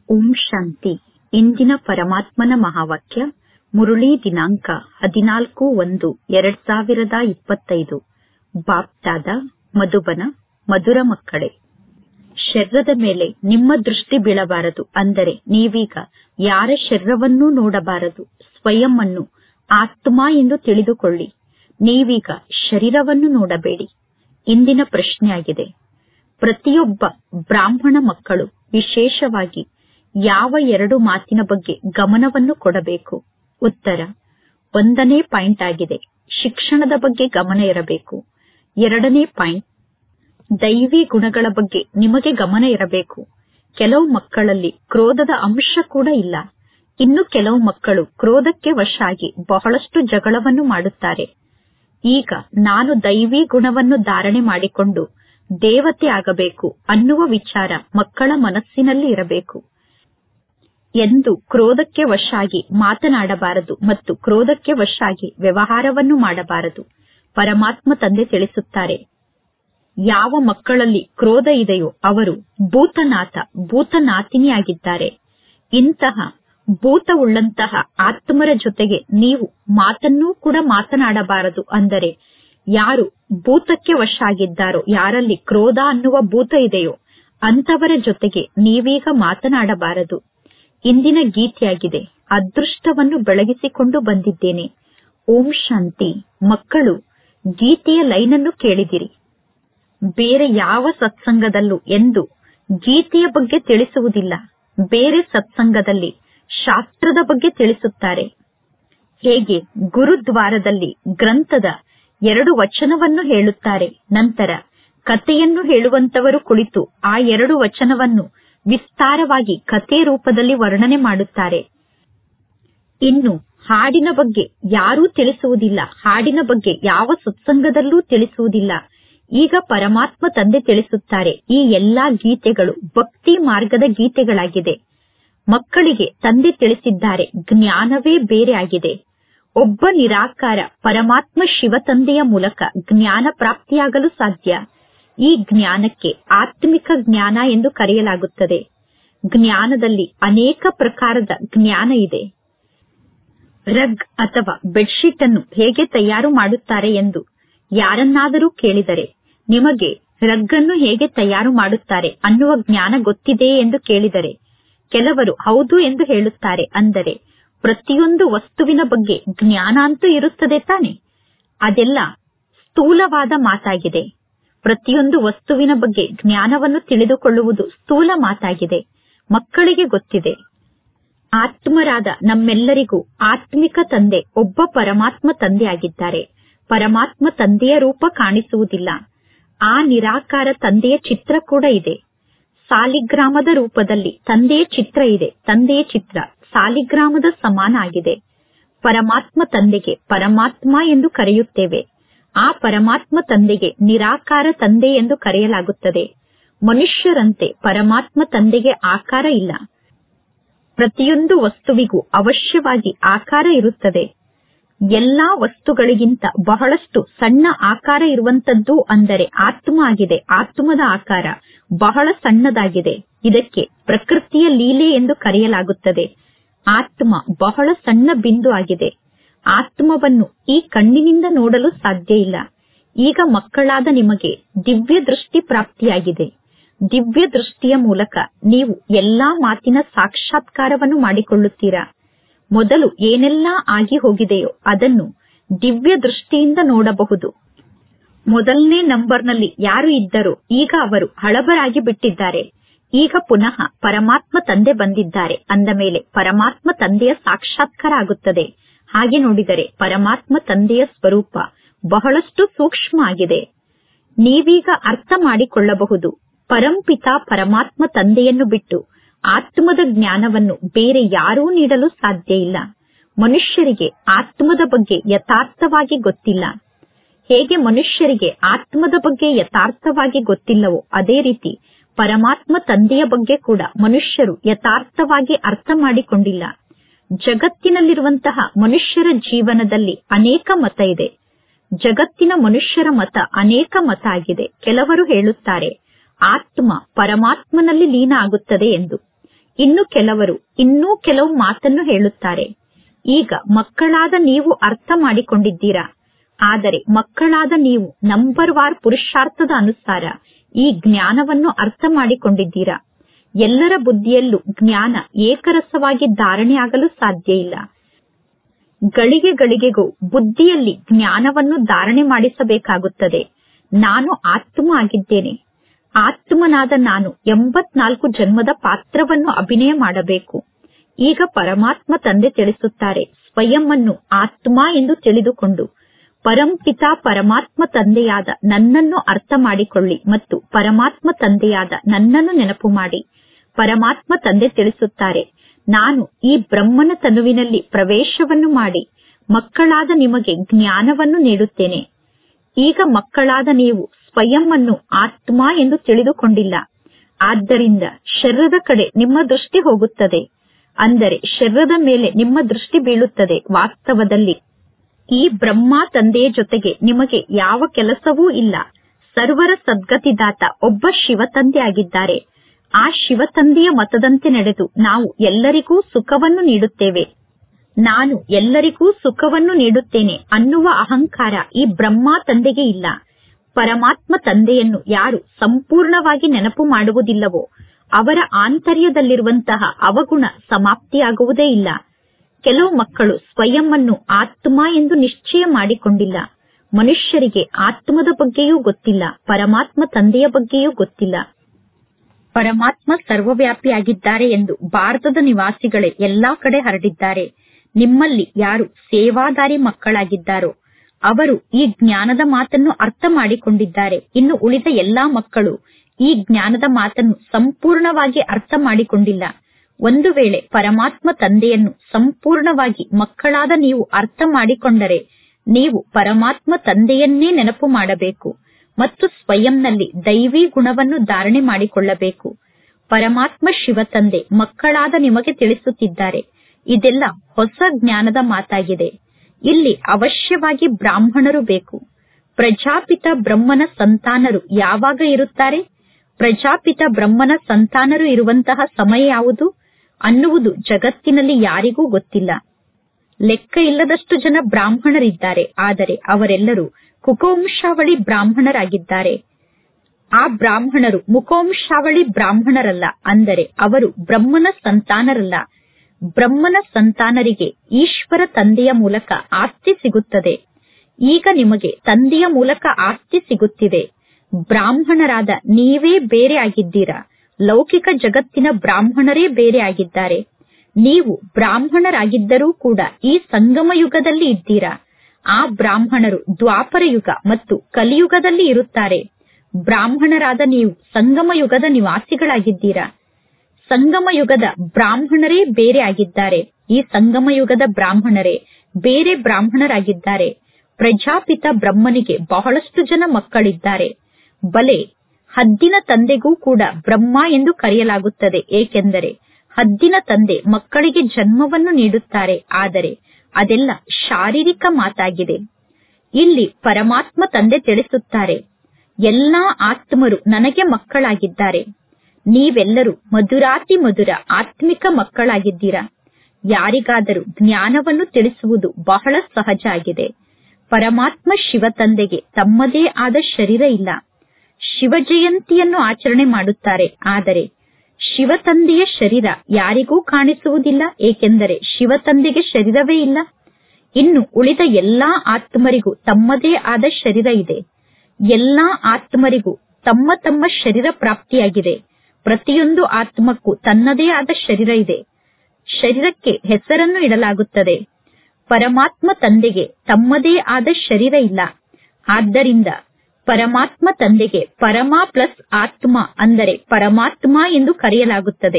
ಓಂ ಶಾಂತಿ ಇಂದಿನ ಪರಮಾತ್ಮನ ಮಹಾವಾಕ್ಯ ಮುರುಳಿ ದಿನಾಂಕ ಹದಿನಾಲ್ಕು ಒಂದು ಎರಡ್ ಸಾವಿರದ ಇಪ್ಪತ್ತೈದು ಬಾಪ್ದಾದ ಮಧುಬನ ಮಧುರ ಮಕ್ಕಳೇ ಶರೀರದ ಮೇಲೆ ನಿಮ್ಮ ದೃಷ್ಟಿ ಬೀಳಬಾರದು ಅಂದರೆ ನೀವೀಗ ಯಾರ ಶರೀರವನ್ನೂ ನೋಡಬಾರದು ಸ್ವಯಂ ಅನ್ನು ಆತ್ಮ ಎಂದು ತಿಳಿದುಕೊಳ್ಳಿ ನೀವೀಗ ಶರೀರವನ್ನು ನೋಡಬೇಡಿ ಇಂದಿನ ಪ್ರಶ್ನೆಯಾಗಿದೆ ಪ್ರತಿಯೊಬ್ಬ ಬ್ರಾಹ್ಮಣ ಮಕ್ಕಳು ವಿಶೇಷವಾಗಿ ಯಾವ ಎರಡು ಮಾತಿನ ಬಗ್ಗೆ ಗಮನವನ್ನು ಕೊಡಬೇಕು ಉತ್ತರ ಒಂದನೇ ಪಾಯಿಂಟ್ ಆಗಿದೆ ಶಿಕ್ಷಣದ ಬಗ್ಗೆ ಗಮನ ಇರಬೇಕು ಎರಡನೇ ಪಾಯಿಂಟ್ ದೈವಿ ಗುಣಗಳ ಬಗ್ಗೆ ನಿಮಗೆ ಗಮನ ಇರಬೇಕು ಕೆಲವು ಮಕ್ಕಳಲ್ಲಿ ಕ್ರೋಧದ ಅಂಶ ಕೂಡ ಇಲ್ಲ ಇನ್ನು ಕೆಲವು ಮಕ್ಕಳು ಕ್ರೋಧಕ್ಕೆ ವಶ ಆಗಿ ಬಹಳಷ್ಟು ಜಗಳವನ್ನು ಮಾಡುತ್ತಾರೆ ಈಗ ನಾನು ದೈವಿ ಗುಣವನ್ನು ಧಾರಣೆ ಮಾಡಿಕೊಂಡು ದೇವತೆ ಆಗಬೇಕು ಅನ್ನುವ ವಿಚಾರ ಮಕ್ಕಳ ಮನಸ್ಸಿನಲ್ಲಿ ಇರಬೇಕು ಎಂದು ಕ್ರೋಧಕ್ಕೆ ವಶ ಆಗಿ ಮಾತನಾಡಬಾರದು ಮತ್ತು ಕ್ರೋಧಕ್ಕೆ ವಶ ಆಗಿ ವ್ಯವಹಾರವನ್ನು ಮಾಡಬಾರದು ಪರಮಾತ್ಮ ತಂದೆ ತಿಳಿಸುತ್ತಾರೆ ಯಾವ ಮಕ್ಕಳಲ್ಲಿ ಕ್ರೋಧ ಇದೆಯೋ ಅವರು ಭೂತನಾಥ ಭೂತನಾಥಿನಿಯಾಗಿದ್ದಾರೆ ಇಂತಹ ಭೂತವುಳ್ಳಂತಹ ಆತ್ಮರ ಜೊತೆಗೆ ನೀವು ಮಾತನ್ನೂ ಕೂಡ ಮಾತನಾಡಬಾರದು ಅಂದರೆ ಯಾರು ಭೂತಕ್ಕೆ ವಶ ಆಗಿದ್ದಾರೋ ಯಾರಲ್ಲಿ ಕ್ರೋಧ ಅನ್ನುವ ಭೂತ ಇದೆಯೋ ಅಂತವರ ಜೊತೆಗೆ ನೀವೀಗ ಮಾತನಾಡಬಾರದು ಇಂದಿನ ಗೀತೆಯಾಗಿದೆ ಅದೃಷ್ಟವನ್ನು ಬೆಳಗಿಸಿಕೊಂಡು ಬಂದಿದ್ದೇನೆ ಓಂ ಶಾಂತಿ ಮಕ್ಕಳು ಗೀತೆಯ ಲೈನನ್ನು ಕೇಳಿದಿರಿ ಬೇರೆ ಯಾವ ಸತ್ಸಂಗದಲ್ಲೂ ಎಂದು ಗೀತೆಯ ಬಗ್ಗೆ ತಿಳಿಸುವುದಿಲ್ಲ ಬೇರೆ ಸತ್ಸಂಗದಲ್ಲಿ ಶಾಸ್ತ್ರದ ಬಗ್ಗೆ ತಿಳಿಸುತ್ತಾರೆ ಹೇಗೆ ಗುರುದ್ವಾರದಲ್ಲಿ ಗ್ರಂಥದ ಎರಡು ವಚನವನ್ನು ಹೇಳುತ್ತಾರೆ ನಂತರ ಕಥೆಯನ್ನು ಹೇಳುವಂತವರು ಕುಳಿತು ಆ ಎರಡು ವಚನವನ್ನು ವಿಸ್ತಾರವಾಗಿ ಕಥೆ ರೂಪದಲ್ಲಿ ವರ್ಣನೆ ಮಾಡುತ್ತಾರೆ ಇನ್ನು ಹಾಡಿನ ಬಗ್ಗೆ ಯಾರೂ ತಿಳಿಸುವುದಿಲ್ಲ ಹಾಡಿನ ಬಗ್ಗೆ ಯಾವ ಸತ್ಸಂಗದಲ್ಲೂ ತಿಳಿಸುವುದಿಲ್ಲ ಈಗ ಪರಮಾತ್ಮ ತಂದೆ ತಿಳಿಸುತ್ತಾರೆ ಈ ಎಲ್ಲಾ ಗೀತೆಗಳು ಭಕ್ತಿ ಮಾರ್ಗದ ಗೀತೆಗಳಾಗಿದೆ ಮಕ್ಕಳಿಗೆ ತಂದೆ ತಿಳಿಸಿದ್ದಾರೆ ಜ್ಞಾನವೇ ಬೇರೆ ಆಗಿದೆ ಒಬ್ಬ ನಿರಾಕಾರ ಪರಮಾತ್ಮ ಶಿವ ತಂದೆಯ ಮೂಲಕ ಜ್ಞಾನ ಪ್ರಾಪ್ತಿಯಾಗಲು ಸಾಧ್ಯ ಈ ಜ್ಞಾನಕ್ಕೆ ಆತ್ಮಿಕ ಜ್ಞಾನ ಎಂದು ಕರೆಯಲಾಗುತ್ತದೆ ಜ್ಞಾನದಲ್ಲಿ ಅನೇಕ ಪ್ರಕಾರದ ಜ್ಞಾನ ಇದೆ ರಗ್ ಅಥವಾ ಬೆಡ್ಶೀಟ್ ಅನ್ನು ಹೇಗೆ ತಯಾರು ಮಾಡುತ್ತಾರೆ ಎಂದು ಯಾರನ್ನಾದರೂ ಕೇಳಿದರೆ ನಿಮಗೆ ರಗ್ಗನ್ನು ಹೇಗೆ ತಯಾರು ಮಾಡುತ್ತಾರೆ ಅನ್ನುವ ಜ್ಞಾನ ಗೊತ್ತಿದೆಯೇ ಎಂದು ಕೇಳಿದರೆ ಕೆಲವರು ಹೌದು ಎಂದು ಹೇಳುತ್ತಾರೆ ಅಂದರೆ ಪ್ರತಿಯೊಂದು ವಸ್ತುವಿನ ಬಗ್ಗೆ ಜ್ಞಾನ ಅಂತೂ ಇರುತ್ತದೆ ತಾನೆ ಅದೆಲ್ಲ ಸ್ಥೂಲವಾದ ಮಾತಾಗಿದೆ ಪ್ರತಿಯೊಂದು ವಸ್ತುವಿನ ಬಗ್ಗೆ ಜ್ಞಾನವನ್ನು ತಿಳಿದುಕೊಳ್ಳುವುದು ಸ್ಥೂಲ ಮಾತಾಗಿದೆ ಮಕ್ಕಳಿಗೆ ಗೊತ್ತಿದೆ ಆತ್ಮರಾದ ನಮ್ಮೆಲ್ಲರಿಗೂ ಆತ್ಮಿಕ ತಂದೆ ಒಬ್ಬ ಪರಮಾತ್ಮ ತಂದೆ ಆಗಿದ್ದಾರೆ ಪರಮಾತ್ಮ ತಂದೆಯ ರೂಪ ಕಾಣಿಸುವುದಿಲ್ಲ ಆ ನಿರಾಕಾರ ತಂದೆಯ ಚಿತ್ರ ಕೂಡ ಇದೆ ಸಾಲಿಗ್ರಾಮದ ರೂಪದಲ್ಲಿ ತಂದೆಯ ಚಿತ್ರ ಇದೆ ತಂದೆಯ ಚಿತ್ರ ಸಾಲಿಗ್ರಾಮದ ಸಮಾನ ಆಗಿದೆ ಪರಮಾತ್ಮ ತಂದೆಗೆ ಪರಮಾತ್ಮ ಎಂದು ಕರೆಯುತ್ತೇವೆ ಆ ಪರಮಾತ್ಮ ತಂದೆಗೆ ನಿರಾಕಾರ ತಂದೆ ಎಂದು ಕರೆಯಲಾಗುತ್ತದೆ ಮನುಷ್ಯರಂತೆ ಪರಮಾತ್ಮ ತಂದೆಗೆ ಆಕಾರ ಇಲ್ಲ ಪ್ರತಿಯೊಂದು ವಸ್ತುವಿಗೂ ಅವಶ್ಯವಾಗಿ ಆಕಾರ ಇರುತ್ತದೆ ಎಲ್ಲಾ ವಸ್ತುಗಳಿಗಿಂತ ಬಹಳಷ್ಟು ಸಣ್ಣ ಆಕಾರ ಇರುವಂತದ್ದು ಅಂದರೆ ಆತ್ಮ ಆಗಿದೆ ಆತ್ಮದ ಆಕಾರ ಬಹಳ ಸಣ್ಣದಾಗಿದೆ ಇದಕ್ಕೆ ಪ್ರಕೃತಿಯ ಲೀಲೆ ಎಂದು ಕರೆಯಲಾಗುತ್ತದೆ ಆತ್ಮ ಬಹಳ ಸಣ್ಣ ಬಿಂದು ಆಗಿದೆ ಆತ್ಮವನ್ನು ಈ ಕಣ್ಣಿನಿಂದ ನೋಡಲು ಸಾಧ್ಯ ಇಲ್ಲ ಈಗ ಮಕ್ಕಳಾದ ನಿಮಗೆ ದಿವ್ಯ ದೃಷ್ಟಿ ಪ್ರಾಪ್ತಿಯಾಗಿದೆ ದಿವ್ಯ ದೃಷ್ಟಿಯ ಮೂಲಕ ನೀವು ಎಲ್ಲಾ ಮಾತಿನ ಸಾಕ್ಷಾತ್ಕಾರವನ್ನು ಮಾಡಿಕೊಳ್ಳುತ್ತೀರಾ ಮೊದಲು ಏನೆಲ್ಲಾ ಆಗಿ ಹೋಗಿದೆಯೋ ಅದನ್ನು ದಿವ್ಯ ದೃಷ್ಟಿಯಿಂದ ನೋಡಬಹುದು ಮೊದಲನೇ ನಂಬರ್ನಲ್ಲಿ ಯಾರು ಇದ್ದರೋ ಈಗ ಅವರು ಹಳಬರಾಗಿ ಬಿಟ್ಟಿದ್ದಾರೆ ಈಗ ಪುನಃ ಪರಮಾತ್ಮ ತಂದೆ ಬಂದಿದ್ದಾರೆ ಅಂದ ಮೇಲೆ ಪರಮಾತ್ಮ ತಂದೆಯ ಸಾಕ್ಷಾತ್ಕಾರ ಆಗುತ್ತದೆ ಹಾಗೆ ನೋಡಿದರೆ ಪರಮಾತ್ಮ ತಂದೆಯ ಸ್ವರೂಪ ಬಹಳಷ್ಟು ಸೂಕ್ಷ್ಮ ಆಗಿದೆ ನೀವೀಗ ಅರ್ಥ ಮಾಡಿಕೊಳ್ಳಬಹುದು ಪರಂಪಿತ ಪರಮಾತ್ಮ ತಂದೆಯನ್ನು ಬಿಟ್ಟು ಆತ್ಮದ ಜ್ಞಾನವನ್ನು ಬೇರೆ ಯಾರೂ ನೀಡಲು ಸಾಧ್ಯ ಇಲ್ಲ ಮನುಷ್ಯರಿಗೆ ಆತ್ಮದ ಬಗ್ಗೆ ಯಥಾರ್ಥವಾಗಿ ಗೊತ್ತಿಲ್ಲ ಹೇಗೆ ಮನುಷ್ಯರಿಗೆ ಆತ್ಮದ ಬಗ್ಗೆ ಯಥಾರ್ಥವಾಗಿ ಗೊತ್ತಿಲ್ಲವೋ ಅದೇ ರೀತಿ ಪರಮಾತ್ಮ ತಂದೆಯ ಬಗ್ಗೆ ಕೂಡ ಮನುಷ್ಯರು ಯಥಾರ್ಥವಾಗಿ ಅರ್ಥ ಮಾಡಿಕೊಂಡಿಲ್ಲ ಜಗತ್ತಿನಲ್ಲಿರುವಂತಹ ಮನುಷ್ಯರ ಜೀವನದಲ್ಲಿ ಅನೇಕ ಮತ ಇದೆ ಜಗತ್ತಿನ ಮನುಷ್ಯರ ಮತ ಅನೇಕ ಮತ ಆಗಿದೆ ಕೆಲವರು ಹೇಳುತ್ತಾರೆ ಆತ್ಮ ಪರಮಾತ್ಮನಲ್ಲಿ ಲೀನ ಆಗುತ್ತದೆ ಎಂದು ಇನ್ನು ಕೆಲವರು ಇನ್ನೂ ಕೆಲವು ಮಾತನ್ನು ಹೇಳುತ್ತಾರೆ ಈಗ ಮಕ್ಕಳಾದ ನೀವು ಅರ್ಥ ಮಾಡಿಕೊಂಡಿದ್ದೀರಾ ಆದರೆ ಮಕ್ಕಳಾದ ನೀವು ನಂಬರ್ ವಾರ್ ಪುರುಷಾರ್ಥದ ಅನುಸಾರ ಈ ಜ್ಞಾನವನ್ನು ಅರ್ಥ ಮಾಡಿಕೊಂಡಿದ್ದೀರಾ ಎಲ್ಲರ ಬುದ್ಧಿಯಲ್ಲೂ ಜ್ಞಾನ ಏಕರಸವಾಗಿ ಧಾರಣೆಯಾಗಲು ಸಾಧ್ಯ ಇಲ್ಲ ಗಳಿಗೆ ಗಳಿಗೆಗೂ ಬುದ್ಧಿಯಲ್ಲಿ ಜ್ಞಾನವನ್ನು ಧಾರಣೆ ಮಾಡಿಸಬೇಕಾಗುತ್ತದೆ ನಾನು ಆತ್ಮ ಆಗಿದ್ದೇನೆ ಆತ್ಮನಾದ ನಾನು ಎಂಬತ್ನಾಲ್ಕು ಜನ್ಮದ ಪಾತ್ರವನ್ನು ಅಭಿನಯ ಮಾಡಬೇಕು ಈಗ ಪರಮಾತ್ಮ ತಂದೆ ತಿಳಿಸುತ್ತಾರೆ ಸ್ವಯಂ ಅನ್ನು ಆತ್ಮ ಎಂದು ತಿಳಿದುಕೊಂಡು ಪರಂಪಿತ ಪರಮಾತ್ಮ ತಂದೆಯಾದ ನನ್ನನ್ನು ಅರ್ಥ ಮಾಡಿಕೊಳ್ಳಿ ಮತ್ತು ಪರಮಾತ್ಮ ತಂದೆಯಾದ ನನ್ನನ್ನು ನೆನಪು ಮಾಡಿ ಪರಮಾತ್ಮ ತಂದೆ ತಿಳಿಸುತ್ತಾರೆ ನಾನು ಈ ಬ್ರಹ್ಮನ ತನುವಿನಲ್ಲಿ ಪ್ರವೇಶವನ್ನು ಮಾಡಿ ಮಕ್ಕಳಾದ ನಿಮಗೆ ಜ್ಞಾನವನ್ನು ನೀಡುತ್ತೇನೆ ಈಗ ಮಕ್ಕಳಾದ ನೀವು ಸ್ವಯಂ ಅನ್ನು ಆತ್ಮ ಎಂದು ತಿಳಿದುಕೊಂಡಿಲ್ಲ ಆದ್ದರಿಂದ ಶರೀರದ ಕಡೆ ನಿಮ್ಮ ದೃಷ್ಟಿ ಹೋಗುತ್ತದೆ ಅಂದರೆ ಶರೀರದ ಮೇಲೆ ನಿಮ್ಮ ದೃಷ್ಟಿ ಬೀಳುತ್ತದೆ ವಾಸ್ತವದಲ್ಲಿ ಈ ಬ್ರಹ್ಮ ತಂದೆಯ ಜೊತೆಗೆ ನಿಮಗೆ ಯಾವ ಕೆಲಸವೂ ಇಲ್ಲ ಸರ್ವರ ಸದ್ಗತಿದಾತ ಒಬ್ಬ ಶಿವ ತಂದೆ ಆಗಿದ್ದಾರೆ ಆ ಶಿವ ತಂದೆಯ ಮತದಂತೆ ನಡೆದು ನಾವು ಎಲ್ಲರಿಗೂ ಸುಖವನ್ನು ನೀಡುತ್ತೇವೆ ನಾನು ಎಲ್ಲರಿಗೂ ಸುಖವನ್ನು ನೀಡುತ್ತೇನೆ ಅನ್ನುವ ಅಹಂಕಾರ ಈ ಬ್ರಹ್ಮ ತಂದೆಗೆ ಇಲ್ಲ ಪರಮಾತ್ಮ ತಂದೆಯನ್ನು ಯಾರು ಸಂಪೂರ್ಣವಾಗಿ ನೆನಪು ಮಾಡುವುದಿಲ್ಲವೋ ಅವರ ಆಂತರ್ಯದಲ್ಲಿರುವಂತಹ ಅವಗುಣ ಸಮಾಪ್ತಿಯಾಗುವುದೇ ಇಲ್ಲ ಕೆಲವು ಮಕ್ಕಳು ಸ್ವಯಂ ಅನ್ನು ಆತ್ಮ ಎಂದು ನಿಶ್ಚಯ ಮಾಡಿಕೊಂಡಿಲ್ಲ ಮನುಷ್ಯರಿಗೆ ಆತ್ಮದ ಬಗ್ಗೆಯೂ ಗೊತ್ತಿಲ್ಲ ಪರಮಾತ್ಮ ತಂದೆಯ ಬಗ್ಗೆಯೂ ಗೊತ್ತಿಲ್ಲ ಪರಮಾತ್ಮ ಸರ್ವವ್ಯಾಪಿಯಾಗಿದ್ದಾರೆ ಎಂದು ಭಾರತದ ನಿವಾಸಿಗಳೇ ಎಲ್ಲಾ ಕಡೆ ಹರಡಿದ್ದಾರೆ ನಿಮ್ಮಲ್ಲಿ ಯಾರು ಸೇವಾದಾರಿ ಮಕ್ಕಳಾಗಿದ್ದಾರೋ ಅವರು ಈ ಜ್ಞಾನದ ಮಾತನ್ನು ಅರ್ಥ ಮಾಡಿಕೊಂಡಿದ್ದಾರೆ ಇನ್ನು ಉಳಿದ ಎಲ್ಲಾ ಮಕ್ಕಳು ಈ ಜ್ಞಾನದ ಮಾತನ್ನು ಸಂಪೂರ್ಣವಾಗಿ ಅರ್ಥ ಮಾಡಿಕೊಂಡಿಲ್ಲ ಒಂದು ವೇಳೆ ಪರಮಾತ್ಮ ತಂದೆಯನ್ನು ಸಂಪೂರ್ಣವಾಗಿ ಮಕ್ಕಳಾದ ನೀವು ಅರ್ಥ ಮಾಡಿಕೊಂಡರೆ ನೀವು ಪರಮಾತ್ಮ ತಂದೆಯನ್ನೇ ನೆನಪು ಮಾಡಬೇಕು ಮತ್ತು ಸ್ವಯಂನಲ್ಲಿ ದೈವಿ ಗುಣವನ್ನು ಧಾರಣೆ ಮಾಡಿಕೊಳ್ಳಬೇಕು ಪರಮಾತ್ಮ ಶಿವ ತಂದೆ ಮಕ್ಕಳಾದ ನಿಮಗೆ ತಿಳಿಸುತ್ತಿದ್ದಾರೆ ಇದೆಲ್ಲ ಹೊಸ ಜ್ಞಾನದ ಮಾತಾಗಿದೆ ಇಲ್ಲಿ ಅವಶ್ಯವಾಗಿ ಬ್ರಾಹ್ಮಣರು ಬೇಕು ಪ್ರಜಾಪಿತ ಬ್ರಹ್ಮನ ಸಂತಾನರು ಯಾವಾಗ ಇರುತ್ತಾರೆ ಪ್ರಜಾಪಿತ ಬ್ರಹ್ಮನ ಸಂತಾನರು ಇರುವಂತಹ ಸಮಯ ಯಾವುದು ಅನ್ನುವುದು ಜಗತ್ತಿನಲ್ಲಿ ಯಾರಿಗೂ ಗೊತ್ತಿಲ್ಲ ಲೆಕ್ಕ ಇಲ್ಲದಷ್ಟು ಜನ ಬ್ರಾಹ್ಮಣರಿದ್ದಾರೆ ಆದರೆ ಅವರೆಲ್ಲರೂ ಕುಕವಂಶಾವಳಿ ಬ್ರಾಹ್ಮಣರಾಗಿದ್ದಾರೆ ಆ ಬ್ರಾಹ್ಮಣರು ಮುಖವಂಶಾವಳಿ ಬ್ರಾಹ್ಮಣರಲ್ಲ ಅಂದರೆ ಅವರು ಬ್ರಹ್ಮನ ಸಂತಾನರಲ್ಲ ಬ್ರಹ್ಮನ ಸಂತಾನರಿಗೆ ಈಶ್ವರ ತಂದೆಯ ಮೂಲಕ ಆಸ್ತಿ ಸಿಗುತ್ತದೆ ಈಗ ನಿಮಗೆ ತಂದೆಯ ಮೂಲಕ ಆಸ್ತಿ ಸಿಗುತ್ತಿದೆ ಬ್ರಾಹ್ಮಣರಾದ ನೀವೇ ಬೇರೆ ಆಗಿದ್ದೀರಾ ಲೌಕಿಕ ಜಗತ್ತಿನ ಬ್ರಾಹ್ಮಣರೇ ಬೇರೆ ಆಗಿದ್ದಾರೆ ನೀವು ಬ್ರಾಹ್ಮಣರಾಗಿದ್ದರೂ ಕೂಡ ಈ ಸಂಗಮ ಯುಗದಲ್ಲಿ ಇದ್ದೀರಾ ಆ ಬ್ರಾಹ್ಮಣರು ದ್ವಾಪರ ಯುಗ ಮತ್ತು ಕಲಿಯುಗದಲ್ಲಿ ಇರುತ್ತಾರೆ ಬ್ರಾಹ್ಮಣರಾದ ನೀವು ಸಂಗಮ ಯುಗದ ನಿವಾಸಿಗಳಾಗಿದ್ದೀರಾ ಸಂಗಮ ಯುಗದ ಬ್ರಾಹ್ಮಣರೇ ಬೇರೆ ಆಗಿದ್ದಾರೆ ಈ ಸಂಗಮ ಯುಗದ ಬ್ರಾಹ್ಮಣರೇ ಬೇರೆ ಬ್ರಾಹ್ಮಣರಾಗಿದ್ದಾರೆ ಪ್ರಜಾಪಿತ ಬ್ರಹ್ಮನಿಗೆ ಬಹಳಷ್ಟು ಜನ ಮಕ್ಕಳಿದ್ದಾರೆ ಬಲೆ ಹದ್ದಿನ ತಂದೆಗೂ ಕೂಡ ಬ್ರಹ್ಮ ಎಂದು ಕರೆಯಲಾಗುತ್ತದೆ ಏಕೆಂದರೆ ಹದ್ದಿನ ತಂದೆ ಮಕ್ಕಳಿಗೆ ಜನ್ಮವನ್ನು ನೀಡುತ್ತಾರೆ ಆದರೆ ಅದೆಲ್ಲ ಶಾರೀರಿಕ ಮಾತಾಗಿದೆ ಇಲ್ಲಿ ಪರಮಾತ್ಮ ತಂದೆ ತಿಳಿಸುತ್ತಾರೆ ಎಲ್ಲಾ ಆತ್ಮರು ನನಗೆ ಮಕ್ಕಳಾಗಿದ್ದಾರೆ ನೀವೆಲ್ಲರೂ ಮಧುರಾತಿ ಮಧುರ ಆತ್ಮಿಕ ಮಕ್ಕಳಾಗಿದ್ದೀರಾ ಯಾರಿಗಾದರೂ ಜ್ಞಾನವನ್ನು ತಿಳಿಸುವುದು ಬಹಳ ಸಹಜ ಆಗಿದೆ ಪರಮಾತ್ಮ ಶಿವ ತಂದೆಗೆ ತಮ್ಮದೇ ಆದ ಶರೀರ ಇಲ್ಲ ಶಿವ ಜಯಂತಿಯನ್ನು ಆಚರಣೆ ಮಾಡುತ್ತಾರೆ ಆದರೆ ಶಿವ ತಂದೆಯ ಶರೀರ ಯಾರಿಗೂ ಕಾಣಿಸುವುದಿಲ್ಲ ಏಕೆಂದರೆ ಶಿವ ತಂದೆಗೆ ಶರೀರವೇ ಇಲ್ಲ ಇನ್ನು ಉಳಿದ ಎಲ್ಲಾ ಆತ್ಮರಿಗೂ ತಮ್ಮದೇ ಆದ ಶರೀರ ಇದೆ ಎಲ್ಲಾ ಆತ್ಮರಿಗೂ ತಮ್ಮ ತಮ್ಮ ಶರೀರ ಪ್ರಾಪ್ತಿಯಾಗಿದೆ ಪ್ರತಿಯೊಂದು ಆತ್ಮಕ್ಕೂ ತನ್ನದೇ ಆದ ಶರೀರ ಇದೆ ಶರೀರಕ್ಕೆ ಹೆಸರನ್ನು ಇಡಲಾಗುತ್ತದೆ ಪರಮಾತ್ಮ ತಂದೆಗೆ ತಮ್ಮದೇ ಆದ ಶರೀರ ಇಲ್ಲ ಆದ್ದರಿಂದ ಪರಮಾತ್ಮ ತಂದೆಗೆ ಪರಮ ಪ್ಲಸ್ ಆತ್ಮ ಅಂದರೆ ಪರಮಾತ್ಮ ಎಂದು ಕರೆಯಲಾಗುತ್ತದೆ